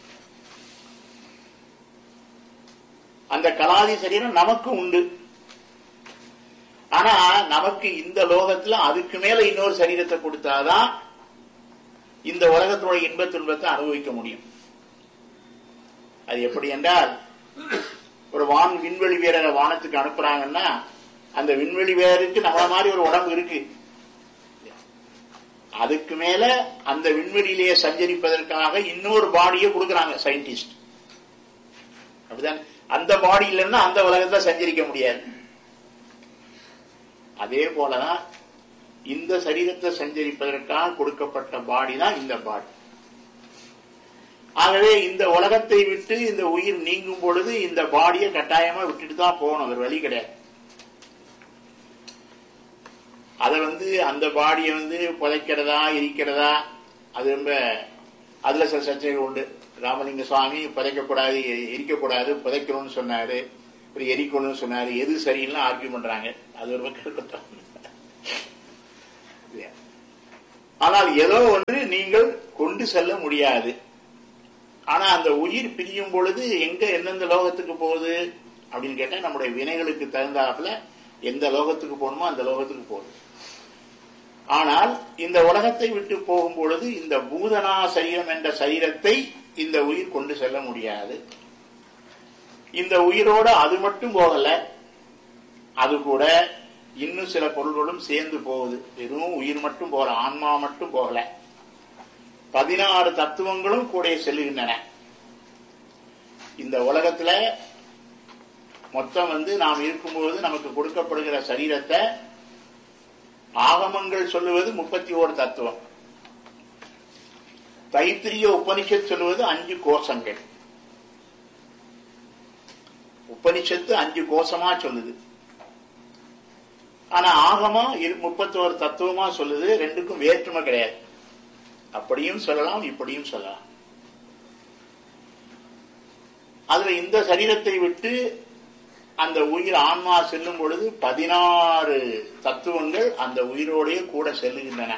அந்த கலாதி சரீரம் நமக்கு உண்டு ஆனா நமக்கு இந்த லோகத்துல அதுக்கு மேல இன்னொரு சரீரத்தை கொடுத்தாதான் இந்த உலகத்தினுடைய இன்ப துன்பத்தை அனுபவிக்க முடியும் அது எப்படி என்றால் ஒரு வான் விண்வெளி வீரரை வானத்துக்கு அனுப்புறாங்கன்னா அந்த விண்வெளி வீரருக்கு நம்மள மாதிரி ஒரு உடம்பு இருக்கு அதுக்கு மேல அந்த விண்வெளியிலேயே சஞ்சரிப்பதற்காக இன்னொரு பாடியை கொடுக்கறாங்க சயின்டிஸ்ட் அப்படிதான் அந்த பாடி இல்லைன்னா அந்த உலகத்துல சஞ்சரிக்க முடியாது அதே போலதான் இந்த சரீரத்தை சஞ்சரிப்பதற்காக கொடுக்கப்பட்ட பாடி தான் இந்த பாடி ஆகவே இந்த உலகத்தை விட்டு இந்த உயிர் நீங்கும் பொழுது இந்த பாடியை கட்டாயமா விட்டுட்டு தான் போகணும் ஒரு வழி கிடையாது அதை வந்து அந்த பாடியை வந்து புதைக்கிறதா எரிக்கிறதா அது ரொம்ப அதுல சில சர்ச்சைகள் உண்டு ராமலிங்க சுவாமி புதைக்கக்கூடாது எ- எரிக்கக்கூடாது புதைக்கணும்னு சொன்னாரு ஒரு எரிக்கணும்னு சொன்னாரு எது சரின்னு ஆர்கியூ பண்றாங்க அது ஒரு பக்கம் இருக்கட்டும் இல்லையா? ஆனால் ஏதோ ஒன்று நீங்கள் கொண்டு செல்ல முடியாது ஆனா அந்த உயிர் பிரியும் பொழுது எங்க எந்தெந்த லோகத்துக்கு போகுது அப்படின்னு கேட்டா நம்முடைய வினைகளுக்கு தகுந்தாப்புல எந்த லோகத்துக்கு போகணுமோ அந்த லோகத்துக்கு போகுது ஆனால் இந்த உலகத்தை விட்டு போகும் பொழுது இந்த பூதனா சரீரம் என்ற சரீரத்தை இந்த உயிர் கொண்டு செல்ல முடியாது இந்த உயிரோட அது மட்டும் போகல அது கூட இன்னும் சில பொருள்களும் சேர்ந்து போகுது வெறும் உயிர் மட்டும் போகல ஆன்மா மட்டும் போகல பதினாறு தத்துவங்களும் கூட செல்லுகின்றன இந்த உலகத்துல மொத்தம் வந்து நாம் இருக்கும்போது நமக்கு கொடுக்கப்படுகிற சரீரத்தை ஆகமங்கள் சொல்லுவது முப்பத்தி ஓரு தத்துவம் தைத்திரிய உபனிஷத் சொல்லுவது அஞ்சு கோஷங்கள் உபனிஷத்து அஞ்சு கோஷமா சொல்லுது ஆனா ஆகமம் முப்பத்தோரு தத்துவமா சொல்லுது ரெண்டுக்கும் வேற்றுமை கிடையாது அப்படியும் சொல்லலாம் இப்படியும் சொல்லலாம் அதுல இந்த சரீரத்தை விட்டு அந்த உயிர் ஆன்மா செல்லும் பொழுது பதினாறு தத்துவங்கள் அந்த உயிரோடய கூட செல்லுகின்றன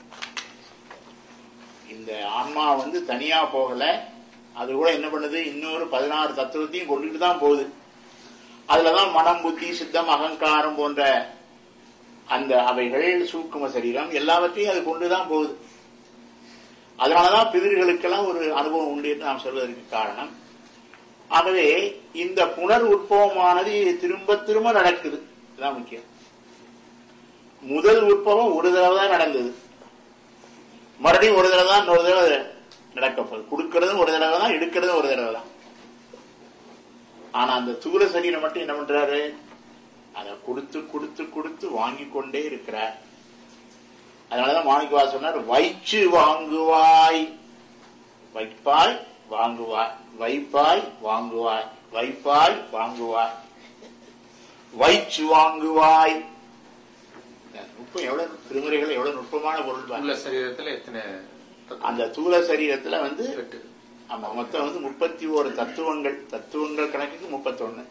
இந்த ஆன்மா வந்து தனியா போகல அது கூட என்ன பண்ணுது இன்னொரு பதினாறு தத்துவத்தையும் கொண்டுட்டு தான் போகுது அதுலதான் மனம் புத்தி சித்தம் அகங்காரம் போன்ற அந்த அவைகள் சூக்கும சரீரம் எல்லாவற்றையும் அது கொண்டுதான் போகுது அதனாலதான் பிதிர்களுக்கெல்லாம் ஒரு அனுபவம் உண்டு என்று நாம் சொல்வதற்கு காரணம் ஆகவே இந்த புனர் உற்பவமானது திரும்ப திரும்ப நடக்குது இதுதான் முக்கியம் முதல் உற்பவம் ஒரு தடவை தான் நடந்தது மறுபடியும் ஒரு தடவை தான் இன்னொரு தடவை நடக்க போகுது கொடுக்கறதும் ஒரு தடவை தான் எடுக்கிறதும் ஒரு தடவை தான் ஆனா அந்த தூர சரீரம் மட்டும் என்ன பண்றாரு அதை கொடுத்து கொடுத்து கொடுத்து வாங்கி கொண்டே இருக்கிறார் அதனாலதான் மாணிக்கவா சொன்னார் வைச்சு வாங்குவாய் வைப்பாய் வாங்குவாய் வைப்பாய் வாங்குவாய் வைப்பாய் வாங்குவாய் வைச்சு வாங்குவாய் நுட்பம் எவ்வளவு திருமுறைகள் எவ்வளவு நுட்பமான பொருள் பாருங்க. உள்ள சரீரத்துல எத்தனை தத்துவம் அந்த தூல சரீரத்துல வந்து எட்டு. ஆமா மொத்தம் வந்து முப்பத்தி ஒரு தத்துவங்கள் தத்துவங்கள் கணக்குக்கு முப்பத்தொன்னு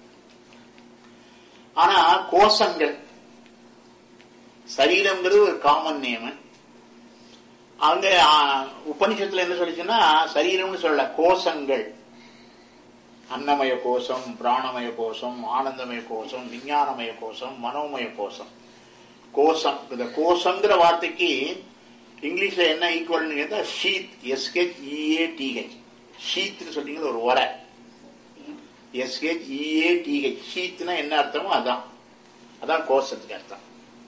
ஆனா கோஷங்கள் சரீரம்ங்கிறது ஒரு காமன் நேம் அங்க ஆ, உபனிஷத்துல என்ன சொல்லிச்சுன்னா சரீரம்னு சொல்லல கோஷங்கள் அன்னமய கோஷம் பிராணமய கோஷம் ஆனந்தமய கோஷம் விஞ்ஞானமய கோஷம் மனோமய கோஷம் கோஷம் இந்த கோஷங்கிற வார்த்தைக்கு இங்கிலீஷ்ல என்ன ஈக்குவல்னு கேட்டா ஷீத் எஸ்ஹெச் இஏ டிஹெச் ஷீத்னு சொன்னீங்களா ஒரு உரை எஸ்ஹெச் இஏ டிஹெச் ஷீத்னா என்ன அர்த்தமோ அதான் அதான் கோஷத்துக்கு அர்த்தம்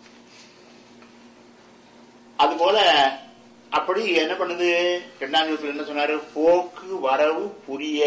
அதுபோல அப்படி என்ன பண்ணுது இரண்டாம் யுகத்தில் என்ன சொன்னாரு போக்கு வரவு புரிய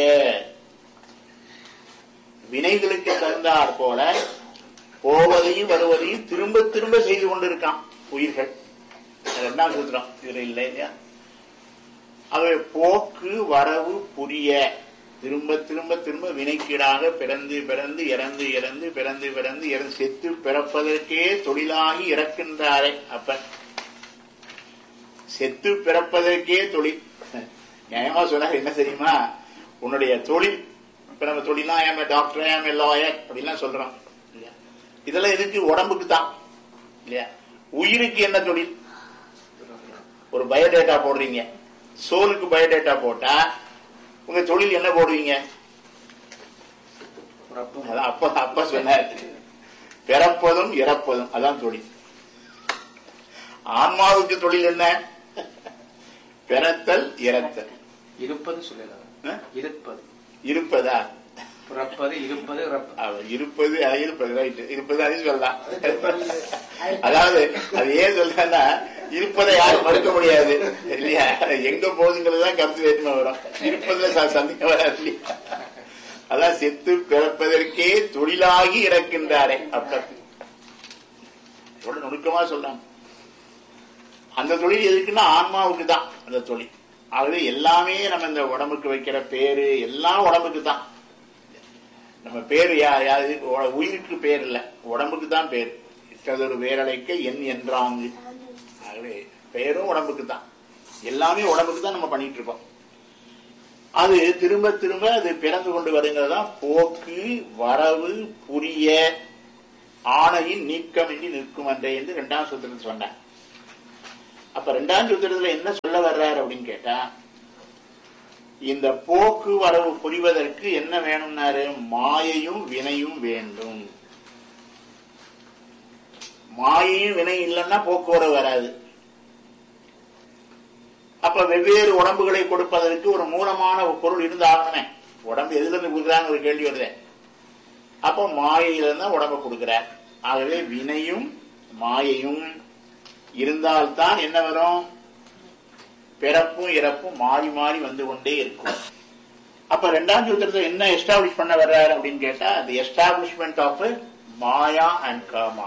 வினைகளுக்கு தகுந்தாற் போல போவதையும் வருவதையும் திரும்ப திரும்ப செய்து கொண்டிருக்கான் உயிர்கள் அது ரெண்டாம் சூத்திரம் இதுல இல்லை இல்லையா அவை போக்கு வரவு புரிய திரும்ப திரும்ப திரும்ப வினைக்கீடாக பிறந்து பிறந்து இறந்து இறந்து பிறந்து பிறந்து இறந்து செத்து பிறப்பதற்கே தொழிலாகி இறக்கின்றாரே அப்பன் செத்து பிறப்பதற்கே தொழில் நியாயமா சொன்னார் என்ன தெரியுமா உன்னுடைய தொழில் இப்ப நம்ம தொழிலா ஏம டாக்டர் ஏம லாயர் அப்படிலாம் சொல்றோம் இல்லையா இதெல்லாம் எதுக்கு உடம்புக்கு தான் இல்லையா உயிருக்கு என்ன தொழில் ஒரு பயோடேட்டா போடுறீங்க சோலுக்கு பயோடேட்டா போட்டா உங்க தொழில் என்ன போடுவீங்க அதான் அப்பா அப்பா சொன்னார் பிறப்பதும் இறப்பதும் அதான் தொழில் ஆன்மாவுக்கு தொழில் என்ன பிறத்தல் இறத்தல் இருப்பது சொல்லலாம் ஆ? இருப்பது இருப்பதா பிறப்பது இருப்பது இறப்பது அவ இருப்பது அது இருப்பது ரைட் இருப்பது அதையும் சொல்லலாம் அதாவது அது ஏன் சொல்றேன்னா இருப்பதை யாரும் மறுக்க முடியாது இல்லையா எங்க போகுதுங்கிறது தான் கருத்து வேற்றுமை வரும் இருப்பதுல ச- சந்தேகம் வராது இல்லையா அதான் செத்து பிறப்பதற்கே தொழிலாகி இறக்கின்றாரே அப்ப எவ்வளவு நுணுக்கமா சொல்லலாம் அந்த தொழில் எதுக்குன்னா ஆன்மாவுக்கு தான் அந்த தொழில் ஆகவே எல்லாமே நம்ம இந்த உடம்புக்கு வைக்கிற பேரு எல்லாம் உடம்புக்கு தான் நம்ம பேர் யா- யாது உ- உயிருக்கு பேர் இல்ல உடம்புக்கு தான் பேர் இட்டதொரு வேரலைக்க என் என்றாங்கு ஆகவே பெயரும் உடம்புக்கு தான் எல்லாமே உடம்புக்கு தான் நம்ம பண்ணிட்டு இருக்கோம் அது திரும்ப திரும்ப அது பிறந்து கொண்டு வருங்கிறதா போக்கு வரவு புரிய ஆணையின் நீக்கமின்றி நிற்கும் அன்றே என்று இரண்டாம் சூத்திரத்தில் சொன்னேன் அப்ப ரெண்டாம் சூத்திரத்துல என்ன சொல்ல வர்றாரு அப்படின்னு கேட்டா இந்த போக்குவரவு புரிவதற்கு என்ன வேணும்னாரு மாயையும் வினையும் வேண்டும் மாயையும் வினை இல்லைன்னா போக்குவரவு வராது அப்ப வெவ்வேறு உடம்புகளை கொடுப்பதற்கு ஒரு மூலமான ஒரு பொருள் இருந்தாகணுமே உடம்பு எதுல இருந்து கொடுக்குறாங்க ஒரு கேள்வி வருது அப்ப மாயையில இருந்தா உடம்ப கொடுக்கிறார் ஆகவே வினையும் மாயையும் இருந்தால்தான் என்ன வரும் பிறப்பும் இறப்பும் மாறி மாறி வந்து கொண்டே இருக்கும் அப்ப ரெண்டாம் சூத்திரத்தை என்ன எஸ்டாப்ளிஷ் பண்ண வர்றாரு அப்படின்னு கேட்டா the establishment of maya and karma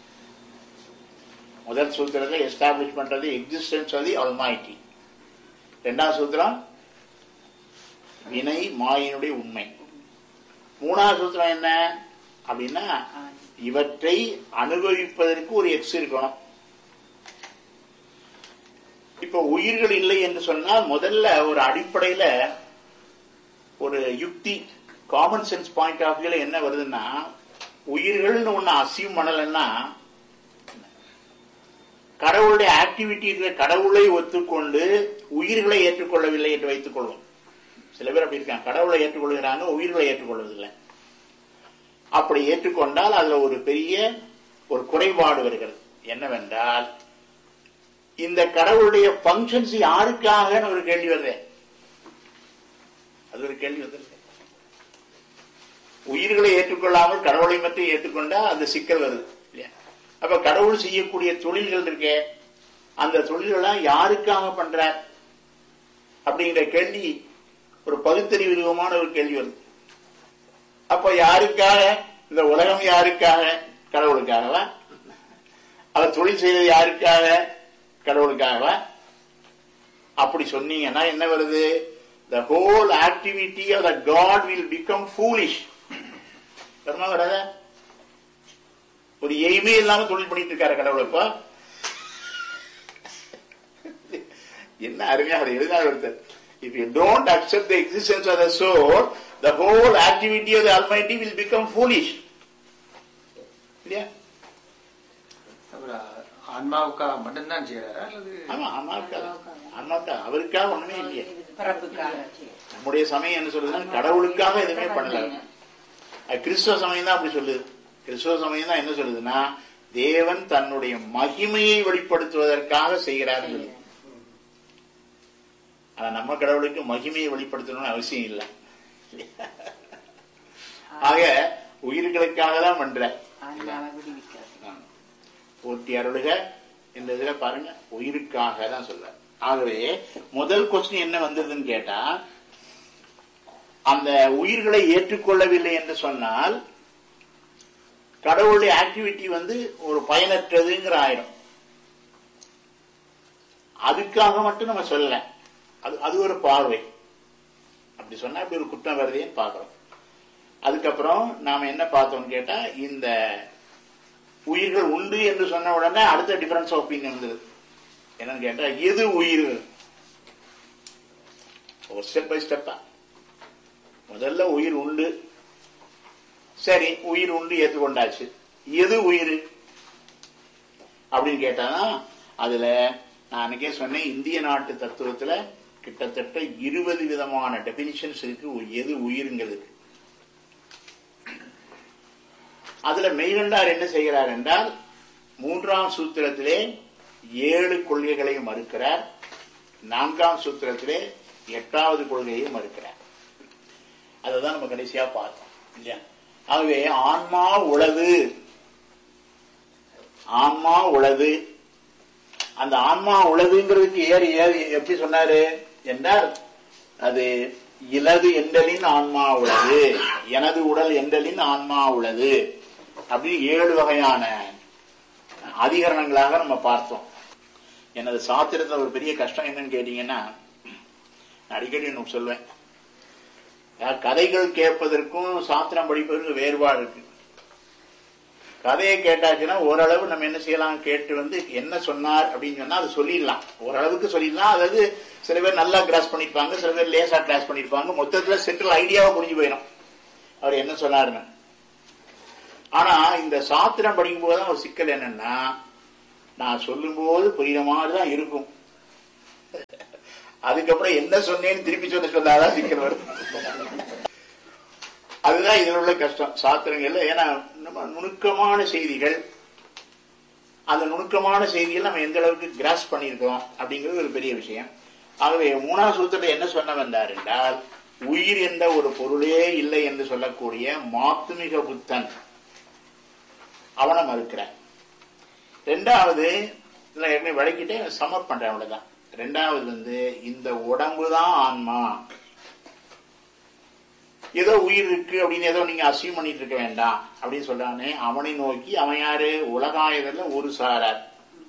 முதல் சூத்திரத்தை எஸ்டாப்ளிஷ் பண்றது எக்ஸிஸ்டன்ஸ் ஆஃப் தி ஆல்மைட்டி ரெண்டாம் சூத்திரம் வினை மாயினுடைய உண்மை மூணாவது சூத்திரம் என்ன அப்படின்னா இவற்றை அனுபவிப்பதற்கு ஒரு எக்ஸ் இருக்கணும் இப்ப உயிர்கள் இல்லை என்று சொன்னால் முதல்ல ஒரு அடிப்படையில ஒரு யுக்தி காமன் சென்ஸ் பாயிண்ட் ஆஃப் வியூல என்ன வருதுன்னா உயிர்கள்னு ஒண்ணு அசியூம் பண்ணலன்னா கடவுளுடைய ஆக்டிவிட்டி கடவுளை ஒத்துக்கொண்டு உயிர்களை ஏற்றுக்கொள்ளவில்லை என்று வைத்துக் கொள்வோம் சில பேர் அப்படி இருக்காங்க கடவுளை ஏற்றுக்கொள்கிறாங்க உயிர்களை ஏற்றுக்கொள்வதில்லை அப்படி ஏற்றுக்கொண்டால் அதுல ஒரு பெரிய ஒரு குறைபாடு வருகிறது என்னவென்றால் இந்த கடவுளுடைய பங்கன்ஸ் யாருக்காக ஒரு கேள்வி வருது அது ஒரு கேள்வி வந்திருக்கு உயிர்களை ஏற்றுக்கொள்ளாமல் கடவுளை மட்டும் ஏற்றுக்கொண்டா அந்த சிக்கல் வருது இல்லையா அப்ப கடவுள் செய்யக்கூடிய தொழில்கள் இருக்கே அந்த தொழில்கள்லாம் யாருக்காக பண்றார் அப்படிங்கிற கேள்வி ஒரு பகுத்தறிவுமான ஒரு கேள்வி வருது அப்ப யாருக்காக இந்த உலகம் யாருக்காக கடவுளுக்காகவா அவர் தொழில் செய்தது யாருக்காக கடவுளுக்காகவா அப்படி சொன்னீங்கன்னா என்ன வருது the whole activity of the God will become foolish வருமா வராத ஒரு எய்மே இல்லாம தொழில் பண்ணிட்டு இருக்காரு கடவுள் இப்ப என்ன அருமையா அதை எழுதினார் ஒருத்தர் if you don't accept the existence of the soul the whole activity of the almighty will become foolish இல்லையா அவர் ஆன்மாவுக்காக மட்டும்தான் செய்யறாரா அல்லது ஆமா ஆமாக்கா ஆமாக்கா அவருக்காக ஒண்ணுமே இல்லையே பிறப்புக்காக நம்முடைய சமயம் என்ன சொல்லுதுன்னா கடவுளுக்காக எதுவுமே பண்ணல அது கிறிஸ்துவ சமயம் தான் அப்படி சொல்லுது கிறிஸ்துவ சமயம் தான் என்ன சொல்லுதுன்னா தேவன் தன்னுடைய மகிமையை வெளிப்படுத்துவதற்காக செய்கிறார் சொல்லுது ஆனா நம்ம கடவுளுக்கு மகிமையை வெளிப்படுத்தணும்னு அவசியம் இல்லை ஆக உயிர்களுக்காக தான் பண்ற ஆன்மாவை விடுவிக்கிறது போற்றி அருளுக இந்த இதுல பாருங்க உயிருக்காக தான் சொல்ற ஆகவே முதல் கொஸ்டின் என்ன வந்ததுன்னு கேட்டா அந்த உயிர்களை ஏற்றுக்கொள்ளவில்லை என்று சொன்னால் கடவுளுடைய ஆக்டிவிட்டி வந்து ஒரு பயனற்றதுங்கிற ஆயிடும் அதுக்காக மட்டும் நம்ம சொல்லல அது அது ஒரு பார்வை அப்படி சொன்னா இப்படி ஒரு குற்றம் வருதேன்னு பார்க்கிறோம் அதுக்கப்புறம் நாம என்ன பார்த்தோம்னு கேட்டா இந்த உயிர்கள் உண்டு என்று சொன்ன உடனே அடுத்த டிஃபரன்ஸ் ஆஃப் ஒப்பீனியன் வந்தது என்னன்னு கேட்டா எது உயிர் ஒரு ஸ்டெப் பை ஸ்டெப்பா முதல்ல உயிர் உண்டு சரி உயிர் உண்டு ஏற்றுக்கொண்டாச்சு எது உயிர் அப்படின்னு கேட்டானா அதுல நான் அன்னைக்கே சொன்னேன் இந்திய நாட்டு தத்துவத்துல கிட்டத்தட்ட இருபது விதமான டெபினிஷன்ஸ் இருக்கு எது உயிருங்கிறதுக்கு அதுல மெய்கண்டார் என்ன செய்கிறார் என்றால் மூன்றாம் சூத்திரத்திலே ஏழு கொள்கைகளை மறுக்கிறார் நான்காம் சூத்திரத்திலே எட்டாவது கொள்கையை மறுக்கிறார் அதை நம்ம கடைசியா பார்த்தோம் இல்லையா ஆகவே ஆன்மா உளது ஆன்மா உளது அந்த ஆன்மா உளதுங்கிறதுக்கு ஏறி ஏறி எப்படி சொன்னாரு என்றால் அது இலது எண்டலின் ஆன்மா உளது எனது உடல் எண்டலின் ஆன்மா உளது அப்படின்னு ஏழு வகையான அதிகரணங்களாக நம்ம பார்த்தோம் எனது சாத்திரத்துல ஒரு பெரிய கஷ்டம் என்னன்னு கேட்டீங்கன்னா நான் அடிக்கடி எனக்கு சொல்வேன் அதாவது கதைகள் கேட்பதற்கும் சாத்திரம் படிப்பதற்கும் வேறுபாடு இருக்கு கதையை கேட்டாச்சுன்னா ஓரளவு நம்ம என்ன செய்யலாம் கேட்டு வந்து என்ன சொன்னார் அப்படின்னு சொன்னா அது சொல்லிடலாம் ஓரளவுக்கு சொல்லிடலாம் அதாவது சில பேர் நல்லா கிராஸ் பண்ணிருப்பாங்க சில பேர் லேசா கிராஸ் பண்ணிருப்பாங்க மொத்தத்துல சென்ட்ரல் ஐடியாவை புரிஞ்சு போயிடும் அவர் என்ன சொன்னாருன்னு ஆனா இந்த சாத்திரம் படிக்கும் போதுதான் ஒரு சிக்கல் என்னன்னா நான் சொல்லும்போது புரியுற மாதிரி தான் இருக்கும் அதுக்கப்புறம் என்ன சொன்னேன்னு திருப்பி சொல்ல சொன்னாதான் சிக்கல் வரும் அதுதான் இதுல உள்ள கஷ்டம் சாத்திரங்கள்ல ஏன்னா நம்ம நுணுக்கமான செய்திகள் அந்த நுணுக்கமான செய்திகள் நம்ம எந்த அளவுக்கு கிராஸ் பண்ணியிருக்கோம் அப்படிங்கிறது ஒரு பெரிய விஷயம் ஆகவே மூணாவது சூத்திரத்தை என்ன சொன்ன வந்தார் என்றால் உயிர் என்ற ஒரு பொருளே இல்லை என்று சொல்லக்கூடிய மாத்துமிக புத்தன் அவனை மறுக்கிறான் ரெண்டாவது இதுல ஏற்கனவே வழக்கிட்டே சமர் பண்றேன் அவ்வளவுதான் ரெண்டாவது வந்து இந்த உடம்பு தான் ஆன்மா ஏதோ உயிர் இருக்கு அப்படின்னு ஏதோ நீங்க அசியூம் பண்ணிட்டு இருக்க வேண்டாம் அப்படின்னு சொல்றானே அவனை நோக்கி அவன் யாரு உலகாயுதல்ல ஒரு சாரார்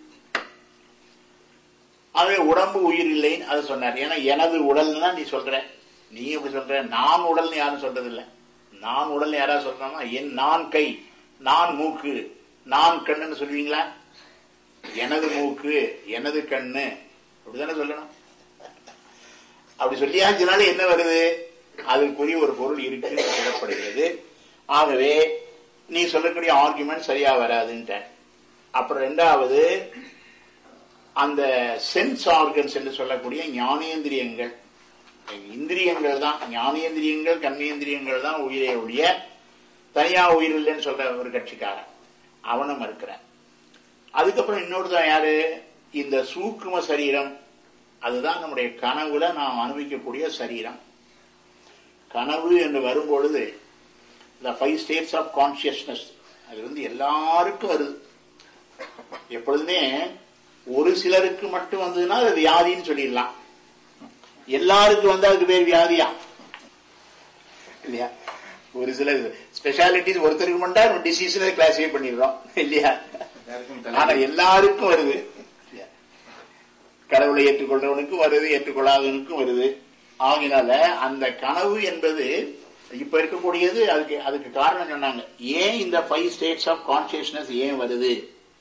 ஆகவே உடம்பு உயிர் இல்லைன்னு அதை சொன்னார் ஏன்னா எனது உடல்னு தான் நீ சொல்ற நீ எப்படி சொல்ற நான் உடல்னு யாரும் சொல்றது இல்ல நான் உடல் யாராவது சொல்றாங்கன்னா என் நான் கை நான் மூக்கு நான் கண்ணுன்னு சொல்லுவீங்களா எனது மூக்கு எனது கண்ணு அப்படிதானே சொல்லணும் அப்படி சொல்லியாச்சுனால என்ன வருது அதற்குரிய ஒரு பொருள் இருக்குன்னு சொல்லப்படுகிறது ஆகவே நீ சொல்லக்கூடிய ஆர்குமெண்ட் சரியா வராதுன்ட்ட அப்புறம் ரெண்டாவது அந்த சென்ஸ் ஆர்கன்ஸ் என்று சொல்லக்கூடிய ஞானேந்திரியங்கள் இந்திரியங்கள் தான் ஞானேந்திரியங்கள் கர்மேந்திரியங்கள் தான் உயிரை ஒழிய தனியா உயிர் இல்லைன்னு சொல்ற ஒரு கட்சிக்காரன் அவனும் இருக்கிறான் அதுக்கப்புறம் இன்னொருத்தன் யாரு இந்த சூக்கும சரீரம் அதுதான் நம்முடைய கனவுல நாம் அனுபவிக்கக்கூடிய சரீரம் கனவு என்று வரும்பொழுது இந்த ஃபைவ் ஸ்டேட்ஸ் ஆஃப் கான்சியஸ்னஸ் அது வந்து எல்லாருக்கும் வருது எப்பொழுதுமே ஒரு சிலருக்கு மட்டும் வந்ததுன்னா அது வியாதின்னு சொல்லிடலாம் எல்லாருக்கும் வந்தா அதுக்கு பேர் வியாதியா இல்லையா ஒரு சில ஸ்பெஷாலிட்டிஸ் ஒருத்தருக்கு மட்டும் டிசீஸ் கிளாசிஃபை பண்ணிடுறோம் இல்லையா எல்லாருக்கும் ஆனா தலை எல்லாருக்கும் வருது கடவுளை ஏற்றுக்கொள்றவனுக்கும் வருது ஏற்றுக்கொள்ளாதவனுக்கும் வருது ஆகினால அந்த கனவு என்பது இப்ப இருக்கக்கூடியது அதுக்கு அதுக்கு காரணம் சொன்னாங்க ஏன் இந்த ஃபைவ் ஸ்டேட்ஸ் ஆஃப் கான்சியஸ்னஸ் ஏன் வருது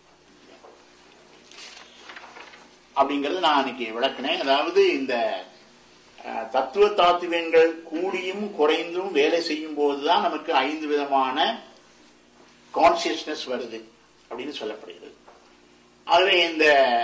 அப்படிங்கறது நான் அன்னைக்கு விளக்குனேன் அதாவது இந்த அஹ், தத்துவ தாத்துவங்கள் கூடியும் குறைந்தும் வேலை செய்யும் போதுதான் நமக்கு ஐந்து விதமான கான்சியஸ்னஸ் வருது அப்படின்னு சொல்லப்படுகிறது ஆகவே இந்த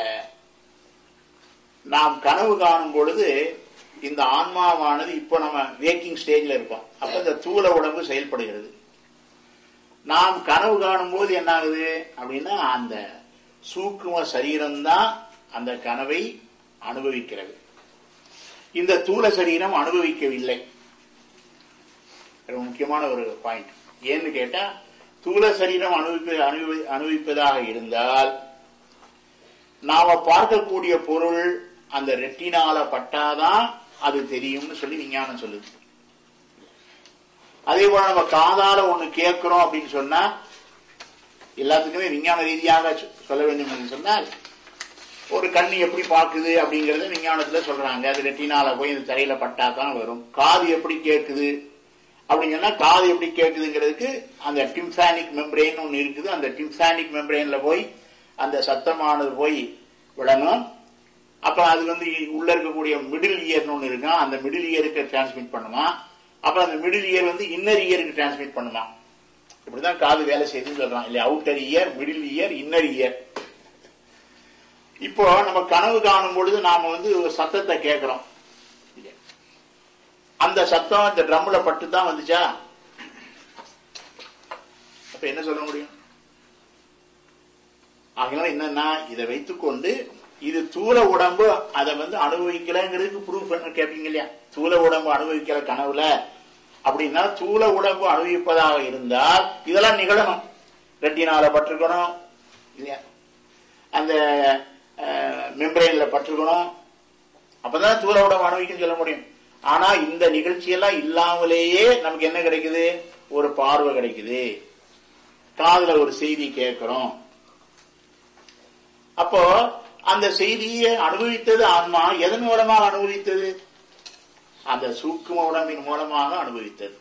நாம் கனவு காணும் பொழுது இந்த ஆன்மாவானது இப்போ நம்ம வேக்கிங் ஸ்டேஜ்ல இருக்கோம் அப்ப இந்த தூல உடம்பு செயல்படுகிறது நாம் கனவு காணும் போது என்ன ஆகுது அப்படின்னா அந்த சூக்கும சரீரம்தான் அந்த கனவை அனுபவிக்கிறது இந்த தூல சரீரம் அனுபவிக்கவில்லை ரொம்ப முக்கியமான ஒரு பாயிண்ட் ஏன்னு கேட்டா தூல சரீரம் அனுபவிப்ப அனுபவி- அனுபவிப்பதாக இருந்தால் நாம பார்க்கக்கூடிய பொருள் அந்த ரெட்டினால பட்டாதான் அது தெரியும்னு சொல்லி விஞ்ஞானம் சொல்லுது அதே போல நம்ம காதால ஒண்ணு கேட்கிறோம் அப்படின்னு சொன்னா எல்லாத்துக்குமே விஞ்ஞான ரீதியாக சொ- சொல்ல வேண்டும் என்று சொன்னால் ஒரு கண்ணு எப்படி பாக்குது அப்படிங்கறத விஞ்ஞானத்துல சொல்றாங்க அது ரெட்டினால போய் இந்த தரையில பட்டா தான் வரும் காது எப்படி கேட்குது அப்படின்னு சொன்னா காது எப்படி கேட்குதுங்கிறதுக்கு அந்த டிம்பானிக் மெம்பரேன் ஒண்ணு இருக்குது அந்த டிம்பானிக் மெம்பரேன்ல போய் அந்த சத்தமானது போய் விடணும் அப்ப அது வந்து உள்ள இருக்கக்கூடிய மிடில் இயர்னு ஒண்ணு இருக்கும் அந்த மிடில் இயருக்கு டிரான்ஸ்மிட் பண்ணுமா அப்ப அந்த மிடில் இயர் வந்து இன்னர் இயருக்கு டிரான்ஸ்மிட் பண்ணுமா இப்படிதான் காது வேலை செய்யுதுன்னு சொல்றான் இல்லையா outer ear middle ear inner ear இப்போ நம்ம கனவு காணும் பொழுது நாம வந்து ஒரு சத்தத்தை கேட்கிறோம் இல்லையா? அந்த சத்தம் இந்த ட்ரம்ல பட்டு தான் வந்துச்சா அப்ப என்ன சொல்ல முடியும் ஆகையால என்னன்னா இதை வைத்துக்கொண்டு இது தூல உடம்பு அதை வந்து அனுபவிக்கலங்கிறதுக்கு ப்ரூஃப் பண்ண கேட்பீங்க இல்லையா தூல உடம்பு அனுபவிக்கிற கனவுல அப்படின்னா தூல உடம்பு அனுபவிப்பதாக இருந்தால் இதெல்லாம் நிகழணும் ரெட்டினால பட்டிருக்கணும் இல்லையா அந்த மெம்பரைன்ல பட்டிருக்கணும் அப்பதான் தூர உடம்பு அனுபவிக்கும் சொல்ல முடியும் ஆனா இந்த நிகழ்ச்சியெல்லாம் இல்லாமலேயே நமக்கு என்ன கிடைக்குது ஒரு பார்வை கிடைக்குது காதுல ஒரு செய்தி கேட்கிறோம் அப்போ அந்த செய்தியை அனுபவித்தது ஆன்மா எதன் மூலமாக அனுபவித்தது அந்த சூக்கும உடம்பின் மூலமாக அனுபவித்தது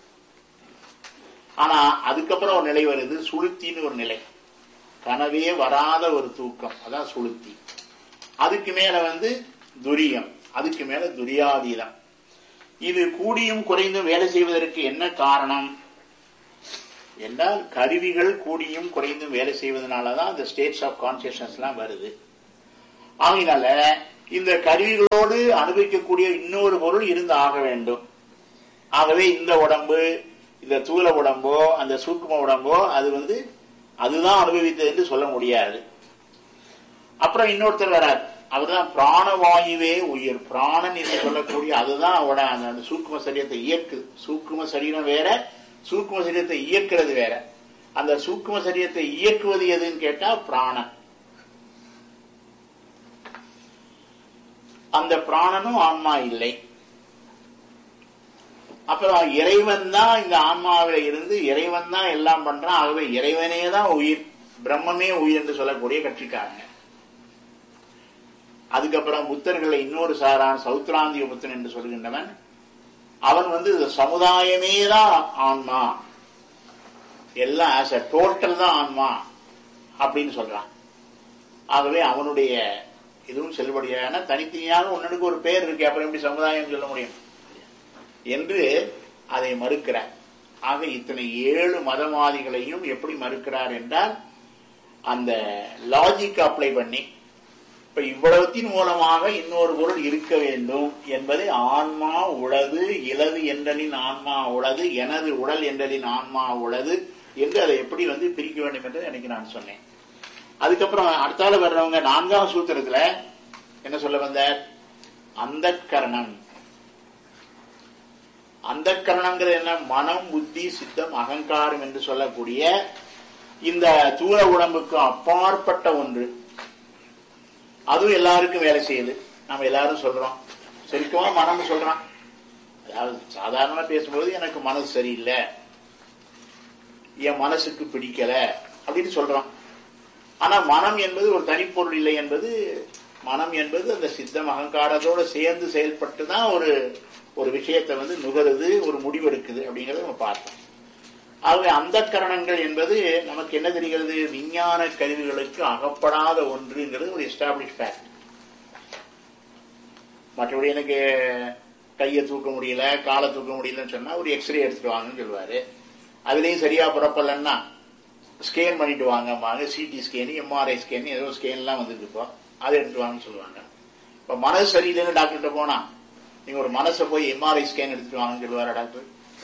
ஆனா அதுக்கப்புறம் ஒரு நிலை வருது சுளுத்தின்னு ஒரு நிலை கனவே வராத ஒரு தூக்கம் அதான் சுளுத்தி அதுக்கு மேல வந்து துரியம் அதுக்கு மேல துரியாதீதம் இது கூடியும் குறைந்தும் வேலை செய்வதற்கு என்ன காரணம் என்றால் கருவிகள் கூடியும் குறைந்தும் வேலை செய்வதனாலதான் இந்த ஸ்டேட்ஸ் ஆஃப் கான்சியஸ்னஸ் எல்லாம் வருது ஆகையினால இந்த கருவிகளோடு அனுபவிக்கக்கூடிய இன்னொரு பொருள் இருந்து ஆக வேண்டும் ஆகவே இந்த உடம்பு இந்த தூல உடம்போ அந்த சூக்கும உடம்போ அது வந்து அதுதான் அனுபவித்தது என்று சொல்ல முடியாது அப்புறம் இன்னொருத்தர் வரார் அவர்தான் பிராணவாயுவே உயிர் பிராணன் என்று சொல்லக்கூடிய அதுதான் அவட அந்த சூக்கும சரீரத்தை இயக்கு சூக்கும சரீரம் வேற சூக்கும சரீரத்தை இயக்குறது வேற அந்த சூக்கும சரீரத்தை இயக்குவது எதுன்னு கேட்டா பிராணன் அந்த பிராணனும் ஆன்மா இல்லை அப்புறம் இறைவன் தான் இந்த ஆன்மாவில இருந்து இறைவன் தான் எல்லாம் பண்றான் ஆகவே இறைவனே தான் உயிர் பிரம்மமே உயிர் என்று சொல்லக்கூடிய கட்சிக்காரங்க அதுக்கப்புறம் புத்தர்களை இன்னொரு சாரான் சௌத்ராந்திய புத்தன் என்று சொல்கின்றவன் அவன் வந்து இந்த சமுதாயமே தான் ஆன்மா எல்லாம் ஆஸ் அ டோட்டல் தான் ஆன்மா அப்படின்னு சொல்றான் ஆகவே அவனுடைய இதுவும் செல்லுபடியான தனித்தனியாக ஒன்னுக்கு ஒரு பேர் இருக்கு அப்புறம் எப்படி சமுதாயம் சொல்ல முடியும் என்று அதை மறுக்கிறார் ஆக இத்தனை ஏழு மதவாதிகளையும் எப்படி மறுக்கிறார் என்றால் அந்த லாஜிக் அப்ளை பண்ணி இப்ப இவ்வளவத்தின் மூலமாக இன்னொரு பொருள் இருக்க வேண்டும் என்பதை ஆன்மா உளது இலது என்றலின் ஆன்மா உளது எனது உடல் என்றலின் ஆன்மா உளது என்று அதை எப்படி வந்து பிரிக்க வேண்டும் என்று எனக்கு நான் சொன்னேன் அதுக்கப்புறம் அடுத்தால வர்றவங்க நான்காம் சூத்திரத்துல என்ன சொல்ல வந்தார் அந்த கரணம் அந்த கரணங்கிறது என்ன மனம் புத்தி சித்தம் அகங்காரம் என்று சொல்லக்கூடிய இந்த தூர உடம்புக்கு அப்பாற்பட்ட ஒன்று அதுவும் எல்லாருக்கும் வேலை செய்யுது நம்ம எல்லாரும் சொல்றோம் சரிக்கமா மனம் சொல்றான் அதாவது சாதாரணமா பேசும்போது எனக்கு மனசு சரியில்லை என் மனசுக்கு பிடிக்கல அப்படின்னு சொல்றோம் ஆனா மனம் என்பது ஒரு தனிப்பொருள் இல்லை என்பது மனம் என்பது அந்த சித்தம் அகங்காரத்தோட சேர்ந்து செயல்பட்டு தான் ஒரு ஒரு விஷயத்தை வந்து நுகருது ஒரு முடிவெடுக்குது அப்படிங்கறத நம்ம பார்த்தோம் ஆகவே அந்த கரணங்கள் என்பது நமக்கு என்ன தெரிகிறது விஞ்ஞான கருவிகளுக்கு அகப்படாத ஒன்றுங்கிறது ஒரு எஸ்டாப்ளிஷ் ஃபேக்ட் மற்றபடி எனக்கு கையை தூக்க முடியல காலை தூக்க முடியலன்னு சொன்னா ஒரு எக்ஸ்ரே எடுத்துட்டு வாங்கன்னு சொல்லுவாரு அதுலயும் சரியா புறப்படலன்னா ஸ்கேன் பண்ணிட்டு வாங்க சிடி ஸ்கேன் எம்ஆர்ஐ ஸ்கேன் ஏதோ ஸ்கேன் எல்லாம் வந்துருக்கு இப்போ அதை எடுத்துட்டு வாங்கன்னு சொல்லுவாங்க இப்ப மனசு சரியில்லைன்னு டாக்டர்கிட்ட போனா நீங்க ஒரு மனசை போய் எம்ஆர்ஐ ஸ்கேன் எடுத்துட்டு வாங்கன்னு சொல்லுவாரா டாக்டர்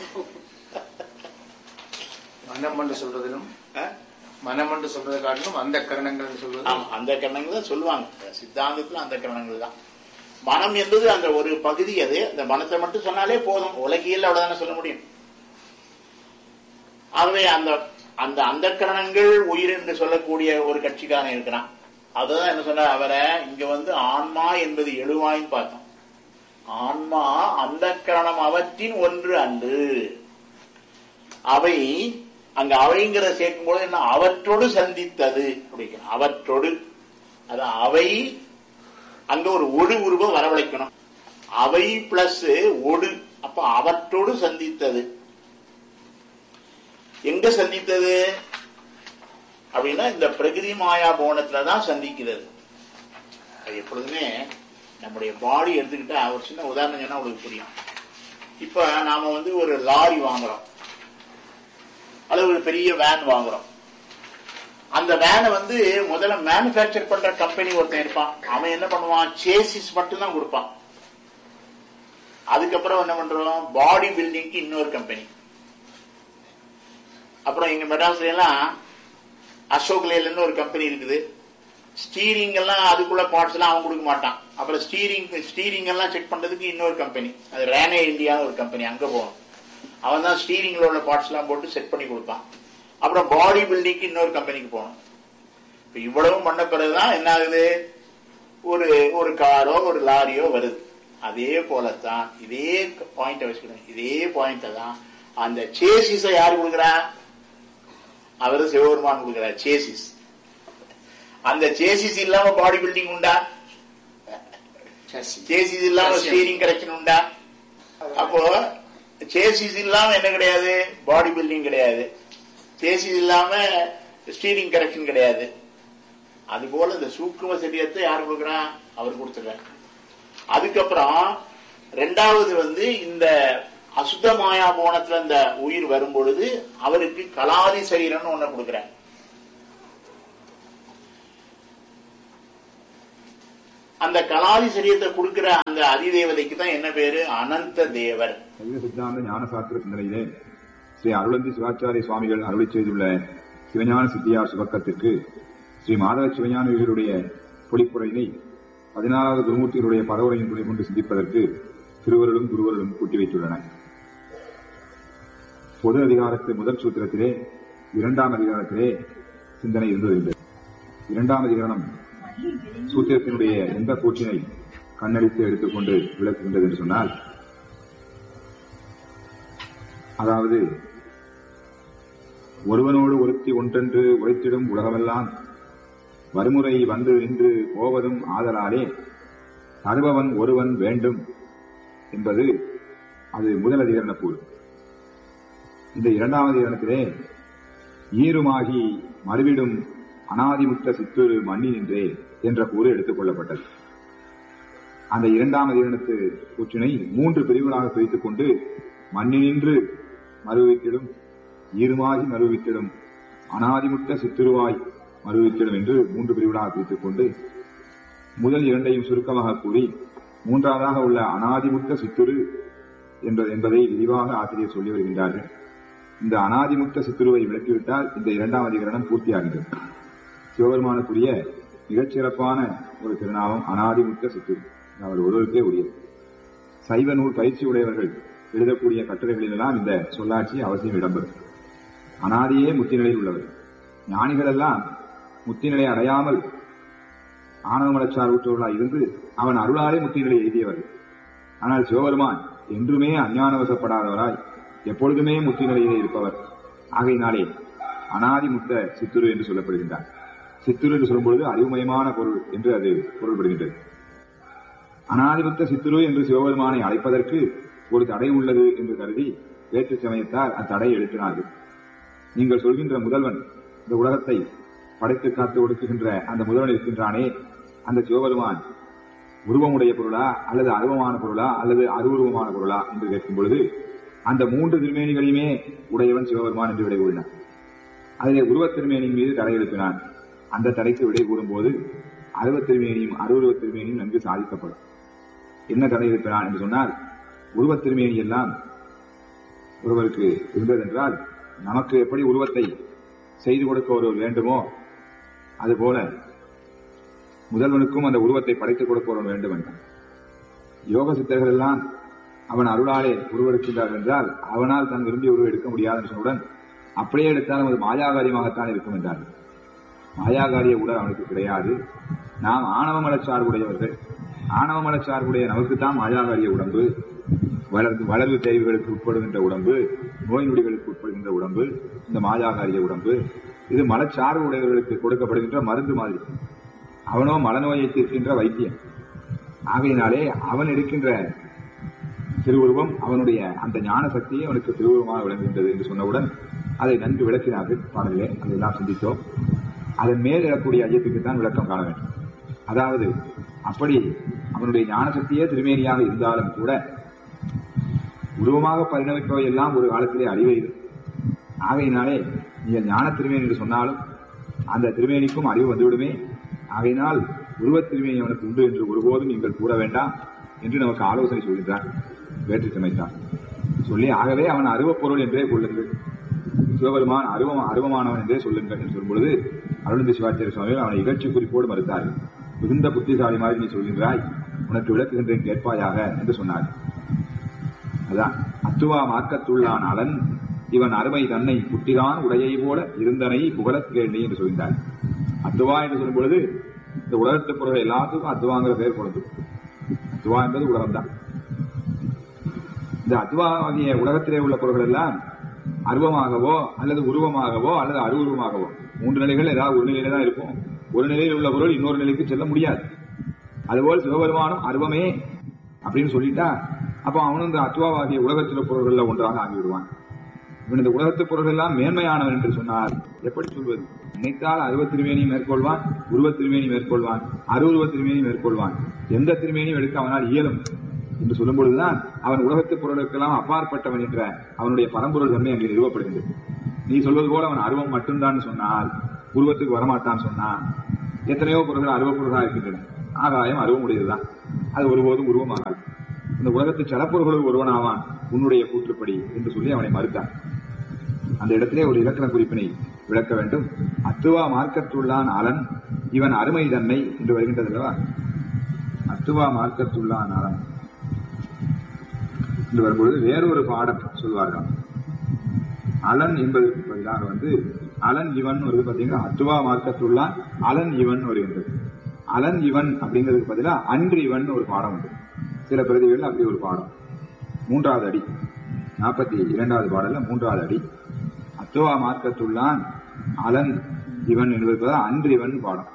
மனம் என்று சொல்றதிலும் ஆ? மனம் என்று சொல்றதை காட்டிலும் அந்த கரணங்கள் சொல்வது ஆமா அந்த கரணங்கள் தான் சொல்லுவாங்க சித்தாந்தத்துல அந்த கரணங்கள் தான் மனம் என்பது அந்த ஒரு பகுதி அது அந்த மனத்தை மட்டும் சொன்னாலே போதும் உலகியல் அவ்வளவுதானே சொல்ல முடியும் ஆகவே அந்த அந்த அந்த கரணங்கள் உயிர் என்று சொல்லக்கூடிய ஒரு கட்சிக்காரன் இருக்கிறான் அதுதான் என்ன சொன்ன அவரை இங்க வந்து ஆன்மா என்பது எழுவாயின்னு பார்த்தோம் ஆன்மா அந்த கரணம் அவற்றின் ஒன்று அன்று அவை அங்க அவைங்கிற சேர்க்கும் போது என்ன அவற்றோடு சந்தித்தது அப்படிங்கிற அவற்றோடு அது அவை அங்க ஒரு ஒடு உருவம் வரவழைக்கணும் அவை பிளஸ் ஒடு அப்ப அவற்றோடு சந்தித்தது எங்க சந்தித்தது அப்படின்னா இந்த பிரகிருதி மாயா போனத்துல தான் சந்திக்கிறது அது எப்பொழுதுமே நம்முடைய பாடி எடுத்துக்கிட்டா ஒரு சின்ன உதாரணம் சொன்னா உங்களுக்கு புரியும் இப்ப நாம வந்து ஒரு லாரி வாங்குறோம் அல்லது ஒரு பெரிய வேன் வாங்குறோம் அந்த வேனை வந்து முதல்ல மேனுபேக்சர் பண்ற கம்பெனி ஒருத்தன் இருப்பான் அவன் என்ன பண்ணுவான் சேசிஸ் மட்டும் தான் கொடுப்பான் அதுக்கப்புறம் என்ன பண்றோம் பாடி பில்டிங்க்கு இன்னொரு கம்பெனி அப்புறம் எங்க மெட்ராஸ்ல எல்லாம் அசோக் லேலன்னு ஒரு கம்பெனி இருக்குது ஸ்டீரிங் எல்லாம் அதுக்குள்ள பார்ட்ஸ் எல்லாம் அவன் கொடுக்க மாட்டான் அப்புறம் ஸ்டீரிங் ஸ்டீரிங் எல்லாம் செக் பண்றதுக்கு இன்னொரு கம்பெனி அது ரேனே இந்தியா ஒரு கம்பெனி அங்க போகணும் அவன் தான் ஸ்டீரிங்ல உள்ள பார்ட்ஸ் எல்லாம் போட்டு செட் பண்ணி கொடுப்பான் அப்புறம் பாடி பில்டிங்க்கு இன்னொரு கம்பெனிக்கு போகணும் இப்ப இவ்வளவும் பண்ண பிறகுதான் என்ன ஆகுது ஒரு ஒரு காரோ ஒரு லாரியோ வருது அதே போலத்தான் இதே பாயிண்ட வச்சுக்கணும் இதே பாயிண்ட தான் அந்த சேசிஸ யாரு கொடுக்குறா அவரு சிவபெருமான் கொடுக்கிறார் சேசிஸ் அந்த சேசிஸ் இல்லாம பாடி பில்டிங் உண்டா சேசிஸ் இல்லாம ஸ்டீரிங் கரெக்ஷன் உண்டா அப்போ சேசிஸ் இல்லாம என்ன கிடையாது பாடி பில்டிங் கிடையாது சேசிஸ் இல்லாம ஸ்டீரிங் கரெக்ஷன் கிடையாது அதுபோல இந்த சூக்கும சரீரத்தை யார் கொடுக்குறான் அவர் கொடுத்துறார் அதுக்கப்புறம் ரெண்டாவது வந்து இந்த அசுத்த மாயா போனத்துல இந்த உயிர் வரும் பொழுது அவருக்கு கலாதி சரீரம்னு ஒண்ணு கொடுக்குறேன் அந்த கலாதி சரீரத்தை கொடுக்கிற அந்த அதிதேவதைக்கு தான் என்ன பேரு அனந்த தேவர் சைவ சித்தாந்த ஞானசாஸ்திர சிந்தனையிலே ஸ்ரீ அருளந்தி சிவாச்சாரிய சுவாமிகள் அருளி செய்துள்ள சிவஞான சித்தியார் சுபக்கத்திற்கு ஸ்ரீ மாதவ சிவஞானிகளுடைய பொழிப்புரையினை பதினாறாவது குருமூர்த்திகளுடைய பரவுரையின் துணை கொண்டு சிந்திப்பதற்கு திருவருளும் குருவருளும் கூட்டி வைத்துள்ளன பொது அதிகாரத்து முதல் சூத்திரத்திலே இரண்டாம் அதிகாரத்திலே சிந்தனை இருந்தது இரண்டாம் அதிகாரம் சூத்திரத்தினுடைய எந்த கூற்றினை கண்ணடித்து எடுத்துக்கொண்டு விளக்குகின்றது என்று சொன்னால் அதாவது ஒருவனோடு ஒருத்தி ஒன்றென்று உரைத்திடும் உலகமெல்லாம் வறுமுறை வந்து நின்று போவதும் ஆதலாலே தருபவன் ஒருவன் வேண்டும் என்பது அது முதல் அதிகரண கூறு இந்த இரண்டாவது அதிகரணத்திலே ஈருமாகி மறுவிடும் அனாதிமுத்த சித்துரு மண்ணி நின்றே என்ற கூறு எடுத்துக் கொள்ளப்பட்டது அந்த இரண்டாம் அதிகரணத்து கூற்றினை மூன்று பிரிவுகளாக பிரித்துக் கொண்டு மண்ணினின்று மறுவித்திடும் ஈருமாகி மறுவித்திடும் அனாதிமுத்த சித்துருவாய் மறுவித்திடும் என்று மூன்று பிரிவுகளாக பிரித்துக் கொண்டு முதல் இரண்டையும் சுருக்கமாக கூறி மூன்றாவதாக உள்ள அனாதிமுத்த சித்துரு என்ற- என்பதை விரிவாக ஆசிரியர் சொல்லி வருகின்றார்கள் இந்த அனாதிமுத்த சித்துருவை விளக்கிவிட்டால் இந்த இரண்டாம் அதிகரணம் பூர்த்தியாகின்றது சிவபெருமானுக்குரிய மிகச்சிறப்பான ஒரு திருநாமம் அனாதிமுத்த சித்துரு அவர் ஒருவருக்கே உரியது சைவ நூல் பயிற்சி உடையவர்கள் எழுதக்கூடிய கட்டுரைகளிலெல்லாம் இந்த சொல்லாட்சி அவசியம் இடம்பெறும் அனாதியே முத்திநிலையில் உள்ளவர் ஞானிகள் எல்லாம் முத்திநிலை அடையாமல் ஆணவமலச்சார் ஊற்றவர்களாய் இருந்து அவன் அருளாலே முத்திநிலை எய்தியவர்கள் ஆனால் சிவபெருமான் என்றுமே அஞ்ஞானவசப்படாதவராய் எப்பொழுதுமே முத்திநிலையிலே இருப்பவர் ஆகையினாலே அனாதி முத்த சித்துரு என்று சொல்லப்படுகின்றார் சித்துரு என்று சொல்லும்பொழுது அறிவுமயமான பொருள் என்று அது பொருள்படுகின்றது அனாதிபத்த சித்துரு என்று சிவபெருமானை அழைப்பதற்கு ஒரு தடை உள்ளது என்று கருதி வேற்று சமயத்தார் அத்தடை எழுப்பினார்கள் நீங்கள் சொல்கின்ற முதல்வன் இந்த உலகத்தை படைத்து காத்து ஒடுக்குகின்ற அந்த முதல்வன் இருக்கின்றானே அந்த சிவபெருமான் உருவமுடைய பொருளா அல்லது அருவமான பொருளா அல்லது அருவுருவமான பொருளா என்று கேட்கும் பொழுது அந்த மூன்று திருமேனிகளையுமே உடையவன் சிவபெருமான் என்று விடை கூறினார் அதிலே உருவத் திருமேனியின் மீது தடை எழுப்பினான் அந்த தடைக்கு விடை கூறும்போது அருவத் திருமேனியும் அருவுருவத் திருமேனியும் நன்கு சாதிக்கப்படும் என்ன தடை எழுப்பினான் என்று சொன்னால் உருவத் திருமேனி எல்லாம் ஒருவருக்கு இருந்ததென்றால் நமக்கு எப்படி உருவத்தை செய்து கொடுக்க ஒருவர் வேண்டுமோ அதுபோல முதல்வனுக்கும் அந்த உருவத்தை படைத்துக் கொடுக்க ஒருவன் வேண்டும் என்றான் யோக சித்தர்கள் எல்லாம் அவன் அருளாலே உருவெடுக்கின்றார் என்றால் அவனால் தான் விரும்பிய உருவம் எடுக்க முடியாது என்று சொன்னவுடன் அப்படியே எடுத்தாலும் அது மாயாகாரியமாகத்தான் இருக்கும் என்றார் மாயாகாரிய உடல் அவனுக்கு கிடையாது நாம் ஆணவ மலச்சார்புடையவர்கள் ஆணவ மலச்சார்புடைய நமக்குத்தான் மாயாகாரிய உடம்பு வளர்ந்து வளர்வு தேய்வுகளுக்கு உட்படுகின்ற உடம்பு நோய் நொடிகளுக்கு உட்படுகின்ற உடம்பு இந்த மாயாகாரிய உடம்பு இது மலச்சார்பு உடையவர்களுக்கு கொடுக்கப்படுகின்ற மருந்து மாதிரி அவனோ மலநோயை தீர்க்கின்ற வைத்தியம் ஆகையினாலே அவன் எடுக்கின்ற திருவுருவம் அவனுடைய அந்த ஞான சக்தியை அவனுக்கு திருவுருவமாக விளங்குகின்றது என்று சொன்னவுடன் அதை நன்கு விளக்கினார்கள் பாடலே அதையெல்லாம் சிந்தித்தோம் அதன் மேல் எழக்கூடிய ஐயத்துக்கு தான் விளக்கம் காண வேண்டும் அதாவது அப்படி அவனுடைய ஞான சக்தியே திருமேனியாக இருந்தாலும் கூட உருவமாக பரிணமிப்பவை எல்லாம் ஒரு காலத்திலே அறிவைது ஆகையினாலே நீங்கள் ஞான திருமேனி என்று சொன்னாலும் அந்த திருமேனிக்கும் அறிவு வந்துவிடுமே ஆகையினால் உருவத் திருமேனி அவனுக்கு உண்டு என்று ஒருபோதும் நீங்கள் கூற வேண்டாம் என்று நமக்கு ஆலோசனை சொல்கின்றார் வேற்று சமைத்தான் சொல்லி ஆகவே அவன் அருவப் பொருள் என்றே கொள்ளுங்கள் சிவபெருமான் அருவம் அருவமானவன் என்றே சொல்லுங்கள் என்று சொல்லும் பொழுது அருளந்தி சிவாச்சாரிய சுவாமிகள் அவனை இகழ்ச்சி குறிப்போடு மறுத்தார்கள் மிகுந்த புத்திசாலி மாதிரி நீ சொல்கின்றாய் உனக்கு விளக்குகின்றேன் கேட்பாயாக என்று சொன்னார் அதான் அத்துவா மார்க்கத்துள்ளான் அலன் இவன் அருமை தன்னை குட்டிதான் உடையை போல இருந்தனை புகழத் கேள்வி என்று சொல்கின்றார் அத்துவா என்று சொல்லும் பொழுது இந்த உலகத்து பொருள் எல்லாத்துக்கும் அத்துவாங்கிற பெயர் கொடுத்து அத்துவா என்பது உலகம்தான் இந்த அத்துவா ஆகிய உலகத்திலே உள்ள பொருள்கள் எல்லாம் அருவமாகவோ அல்லது உருவமாகவோ அல்லது அருவுருவமாகவோ மூன்று நிலைகள் ஏதாவது ஒரு நிலையில தான் இருக்கும் ஒரு நிலையில் உள்ள பொருள் இன்னொரு நிலைக்கு செல்ல முடியாது அதுபோல் சிவபெருமானும் அருவமே அப்படின்னு சொல்லிட்டா அப்போ அவனும் இந்த அத்துவாவாகிய உலகத்தில் பொருள்கள்ல ஒன்றாக ஆகிவிடுவான் இவன் இந்த உலகத்து பொருள்கள் எல்லாம் மேன்மையானவன் என்று சொன்னார் எப்படி சொல்வது நினைத்தால் அருவ திருமேனியை மேற்கொள்வான் உருவ திருமேனி மேற்கொள்வான் அருவுருவ திருமேனி மேற்கொள்வான் எந்த திருமேனியும் எடுக்க அவனால் இயலும் என்று சொல்லும் பொழுதுதான் அவன் உலகத்து பொருளுக்கெல்லாம் அப்பாற்பட்டவன் என்ற அவனுடைய பரம்பொருள் தன்மை அங்கே நிறுவப்படுகின்றது நீ சொல்வது போல அவன் அருவம் மட்டும்தான் சொன்னால் உருவத்துக்கு வரமாட்டான் சொன்னான் எத்தனையோ பொருள்கள் அருவ பொருள்களாக இருக்கின்றன ஆகாயம் அருவம் உடையதுதான் அது ஒருபோதும் உருவமாகாது இந்த உலகத்து சடப்பொருள்களுள் ஒருவனாவான் உன்னுடைய கூற்றுப்படி என்று சொல்லி அவனை மறுத்தான் அந்த இடத்திலே ஒரு இலக்கண குறிப்பினை விளக்க வேண்டும் அத்துவா மார்க்கத்துள்ளான் அலன் இவன் அருமை தன்மை என்று வருகின்றது அல்லவா அத்துவா மார்க்கத்துள்ளான் அலன் என்று வரும்பொழுது வேறொரு பாடம் சொல்வார்கள் அலன் என்பதற்கு பதிலாக வந்து அலன் இவன் வருது பாத்தீங்கன்னா அத்துவா மார்க்கத்துள்ளான் அலன் இவன் வருகின்றது அலன் இவன் அப்படிங்கிறதுக்கு பதிலாக அன்று இவன் ஒரு பாடம் உண்டு சில பிரதிகள் அப்படி ஒரு பாடம் மூன்றாவது அடி நாற்பத்தி இரண்டாவது பாடல்ல மூன்றாவது அடி அத்துவா மார்க்கத்துள்ளான் அலன் இவன் என்பது அன்றிவன் பாடம்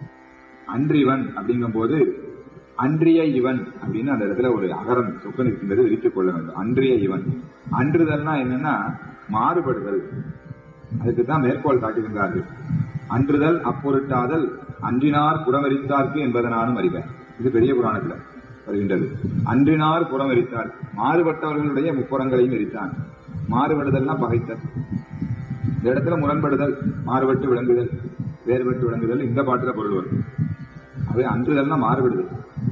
அன்றிவன் அப்படிங்கும் போது அன்றிய இவன் அப்படின்னு அந்த இடத்துல ஒரு அகரம் சொக்கன் இருக்கின்றது விரித்துக் கொள்ள வேண்டும் அன்றிய இவன் அன்றுதல்னா என்னன்னா மாறுபடுதல் அதுக்கு தான் மேற்கோள் காட்டுகின்றார்கள் அன்றுதல் அப்பொருட்டாதல் அன்றினார் புறமரித்தார்க்கு என்பதனாலும் அறிவர் இது பெரிய புராணத்துல வருகின்றது அன்றினார் புறமரித்தார் மாறுபட்டவர்களுடைய முப்புறங்களையும் எரித்தான் மாறுபடுதல்னா பகைத்தல் இந்த இடத்துல முரண்படுதல் மாறுபட்டு விளங்குதல் வேறுபட்டு விளங்குதல் இந்த பாட்டுல பொருள் வரும் அது அன்றுதல்னா மாறுபடுதல்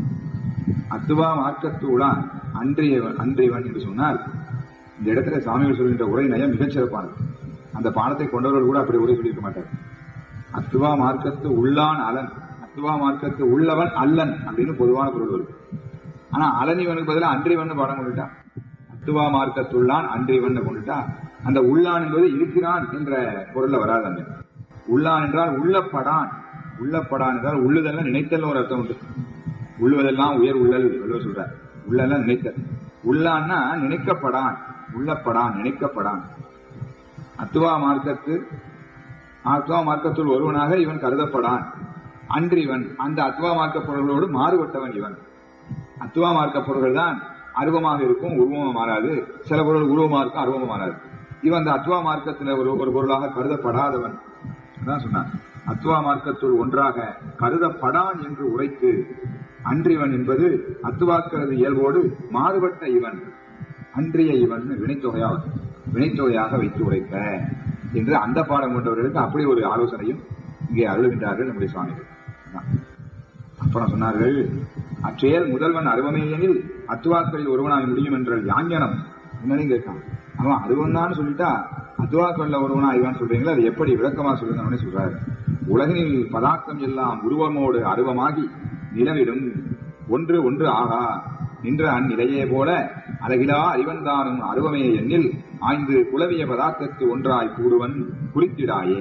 அத்துவா மார்க்கத்தூளான் அன்றியவன் அன்றியவன் என்று சொன்னால் இந்த இடத்துல சாமிகள் சொல்கின்ற உரை நயம் மிகச் சிறப்பானது அந்த பாடத்தை கொண்டவர்கள் கூட அப்படி உரை சொல்லியிருக்க மாட்டார் அத்துவா மார்க்கத்து உள்ளான் அலன் அத்துவா மார்க்கத்து உள்ளவன் அல்லன் அப்படின்னு பொதுவான பொருள் வருது ஆனா அலனிவனுக்கு பதிலாக அன்றிவன் பாடம் கொண்டுட்டா அத்துவா மார்க்கத்துள்ளான் அன்றிவன் கொண்டுட்டா அந்த உள்ளான் என்பது இருக்கிறான் என்ற பொருள்ல வராது அங்க உள்ளான் என்றால் உள்ளப்படான் உள்ளப்படான் என்றால் உள்ளுதல்ல நினைத்தல் ஒரு அர்த்தம் உண்டு உள்ளுவதெல்லாம் உயர் உள்ளல் வள்ளுவர் சொல்றார் உள்ளெல்லாம் நினைத்தல் உள்ளான்னா நினைக்கப்படான் உள்ளப்படான் நினைக்கப்படான் அத்துவா மார்க்கத்து அத்துவா மார்க்கத்துள் ஒருவனாக இவன் கருதப்படான் அன்று இவன் அந்த அத்துவா மார்க்க பொருள்களோடு மாறுபட்டவன் இவன் அத்துவா மார்க்க பொருள்கள் தான் அருவமாக இருக்கும் உருவமா மாறாது சில பொருள் உருவமா இருக்கும் அருவமா மாறாது இவன் அந்த அத்துவா மார்க்கத்தில் ஒரு ஒரு பொருளாக கருதப்படாதவன் அதான் சொன்னான் அத்துவா மார்க்கத்துள் ஒன்றாக கருதப்படான் என்று உரைத்து அன்றிவன் என்பது அத்துவாக்கிறது இயல்போடு மாறுபட்ட இவன் அன்றிய இவன் வினைத்தொகையா வினைத்தொகையாக வைத்து உரைக்க என்று அந்த பாடம் கொண்டவர்களுக்கு அப்படி ஒரு ஆலோசனையும் இங்கே அருளுகின்றார்கள் நம்முடைய சுவாமிகள் அதான். அப்புறம் சொன்னார்கள் அச்செயல் முதல்வன் அருவமே எனில் அத்துவாக்களில் ஒருவனாக முடியும் என்ற யாஞ்சனம் என்னன்னு கேட்கான் அவன் அருவன் சொல்லிட்டா அத்துவாக்கள்ல ஒருவனா இவன் சொல்றீங்களா அது எப்படி விளக்கமா சொல்லுங்க சொல்றாரு உலகினில் பதார்த்தம் எல்லாம் உருவமோடு அருவமாகி நிலவிடும் ஒன்று ஒன்று ஆகா நின்ற அந்நிலையே போல அழகிலா அறிவந்தானும் அருவமே எண்ணில் ஆய்ந்து குலவிய பதார்த்தத்து ஒன்றாய் கூறுவன் குறித்திடாயே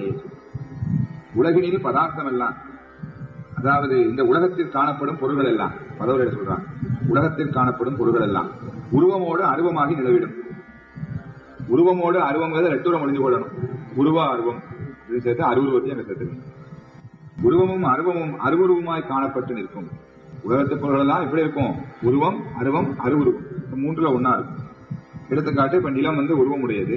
உலகினில் பதார்த்தம் எல்லாம் அதாவது இந்த உலகத்தில் காணப்படும் பொருள்கள் எல்லாம் பதவிகளை சொல்றான் உலகத்தில் காணப்படும் பொருள்கள் எல்லாம் உருவமோடு அருவமாகி நிலவிடும் உருவமோடு அருவம் ரெட்டுரம் முடிஞ்சு கொள்ளணும் உருவ அருவம் இது சேர்த்து அருவுருவத்தையும் அங்க சேர்த்துக்கணும் உருவமும் அருவமும் அருவுருவமாய் காணப்பட்டு நிற்கும் உலகத்து பொருள்கள் எல்லாம் எப்படி இருக்கும் உருவம் அருவம் அருவுருவம் இந்த மூன்றுல ஒன்னா இருக்கும் எடுத்துக்காட்டு இப்ப நிலம் வந்து உருவம் உடையது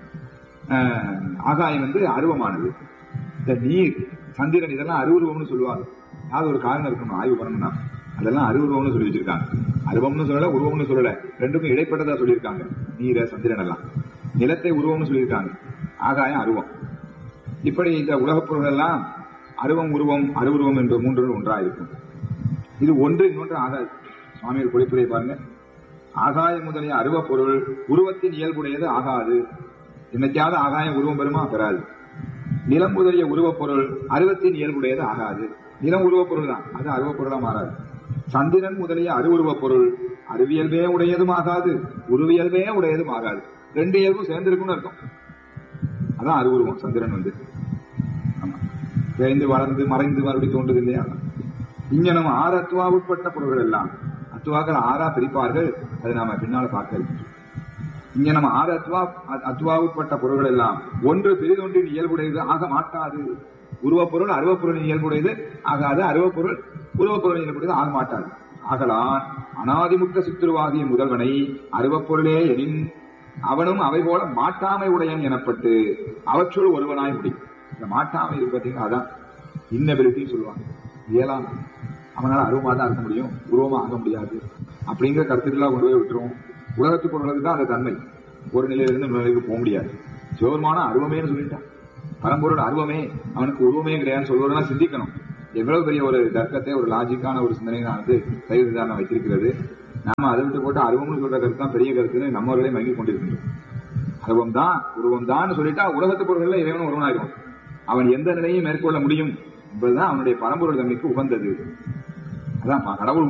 ஆஹ், ஆகாயம் வந்து அருவமானது இந்த நீர் சந்திரன் இதெல்லாம் அருவுருவம்னு சொல்லுவாங்க அது ஒரு காரணம் இருக்கணும் ஆய்வு பண்ணணும்னா அதெல்லாம் அருவுருவம்னு சொல்லி வச்சிருக்காங்க அருவம்னு சொல்லல உருவம்னு சொல்லல ரெண்டுக்கும் இடைப்பட்டதா சொல்லியிருக்காங்க நீரை சந்திரன் எல்லாம் நிலத்தை உருவம்னு சொல்லியிருக்காங்க ஆகாயம் அருவம் இப்படி இந்த உலகப் பொருள்கள் எல்லாம் அருவம் உருவம் அருவுருவம் என்ற மூன்று ஒன்றா இருக்கும் இது ஒன்று இன்னொன்று ஆகாது சுவாமிகள் குறிப்புரை பாருங்க ஆகாயம் முதலிய அருவ பொருள் உருவத்தின் இயல்புடையது ஆகாது என்னைக்காவது ஆகாயம் உருவம் பெறுமா பெறாது நிலம் முதலிய உருவப் பொருள் அருவத்தின் இயல்புடையது ஆகாது நிலம் உருவப் பொருள் தான் அது அருவப் பொருளா மாறாது சந்திரன் முதலிய அருவுருவப் பொருள் அறிவியல்பே உடையதும் ஆகாது உருவியல்பே உடையதும் ஆகாது ரெண்டு இயல்பும் சேர்ந்திருக்கும்னு அர்த்தம் அதான் அருவுருவம் சந்திரன் வந்து ஆமா விரைந்து வளர்ந்து மறைந்து மறுபடி தோன்றுது இல்லையா இங்கனம் ஆறு அத்துவா உட்பட்ட பொருள்கள் எல்லாம் அத்துவாக்கள் ஆறா பிரிப்பார்கள் அது நாம பின்னால பார்க்க இருக்கின்றோம் இங்க நம்ம ஆறு அத்துவா அத்துவா உட்பட்ட பொருள்கள் எல்லாம் ஒன்று பெரிதொன்றின் இயல்புடையது ஆக மாட்டாது உருவப்பொருள் அருவப்பொருளின் இயல்புடையது ஆகாது அருவப்பொருள் உருவப்பொருளின் இயல்புடையது ஆக மாட்டாது ஆகலான் அனாதிமுக்த சித்துருவாகிய முதல்வனை அருவப்பொருளே எனின் அவனும் அவை போல மாட்டாமை உடையன் எனப்பட்டு அவற்றுள் ஒருவனாய் முடியும் இந்த மாட்டாமை இருக்கு பார்த்தீங்கன்னா அதான் இன்னபிலிட்டின்னு சொல்லுவாங்க இயலாமை அவனால அருவமா தான் இருக்க முடியும் உருவமா ஆக முடியாது அப்படிங்கிற கருத்துக்கெல்லாம் கொண்டு போய் விட்டுருவோம் உலகத்து பொருளுக்கு தான் அந்த தன்மை ஒரு நிலையிலிருந்து இன்னொரு நிலைக்கு போக முடியாது சிவபெருமான அருவமேன்னு சொல்லிட்டான் பரம்பொருள் அருவமே அவனுக்கு உருவமே கிடையாதுன்னு சொல்வதெல்லாம் சிந்திக்கணும் எவ்வளவு பெரிய ஒரு தர்க்கத்தை ஒரு லாஜிக்கான ஒரு சிந்தனை வந்து சைவ சித்தாந்தம் வைத்திருக்கிறது நாம அதை விட்டு போட்டு அருவம்னு சொல்ற கருத்து தான் பெரிய கருத்துன்னு நம்மவர்களே மங்கி கொண்டிருக்கின்றோம் அருவம் தான் உருவம் தான் சொல்லிட்டா உலகத்து பொருள்கள் இறைவன் ஒருவனாயிரும் அவன் எந்த நிலையும் மேற்கொள்ள முடியும் என்பதுதான் அவனுடைய பரம்பொருள் தன்மைக்கு உகந்தது அதான் கடவுள்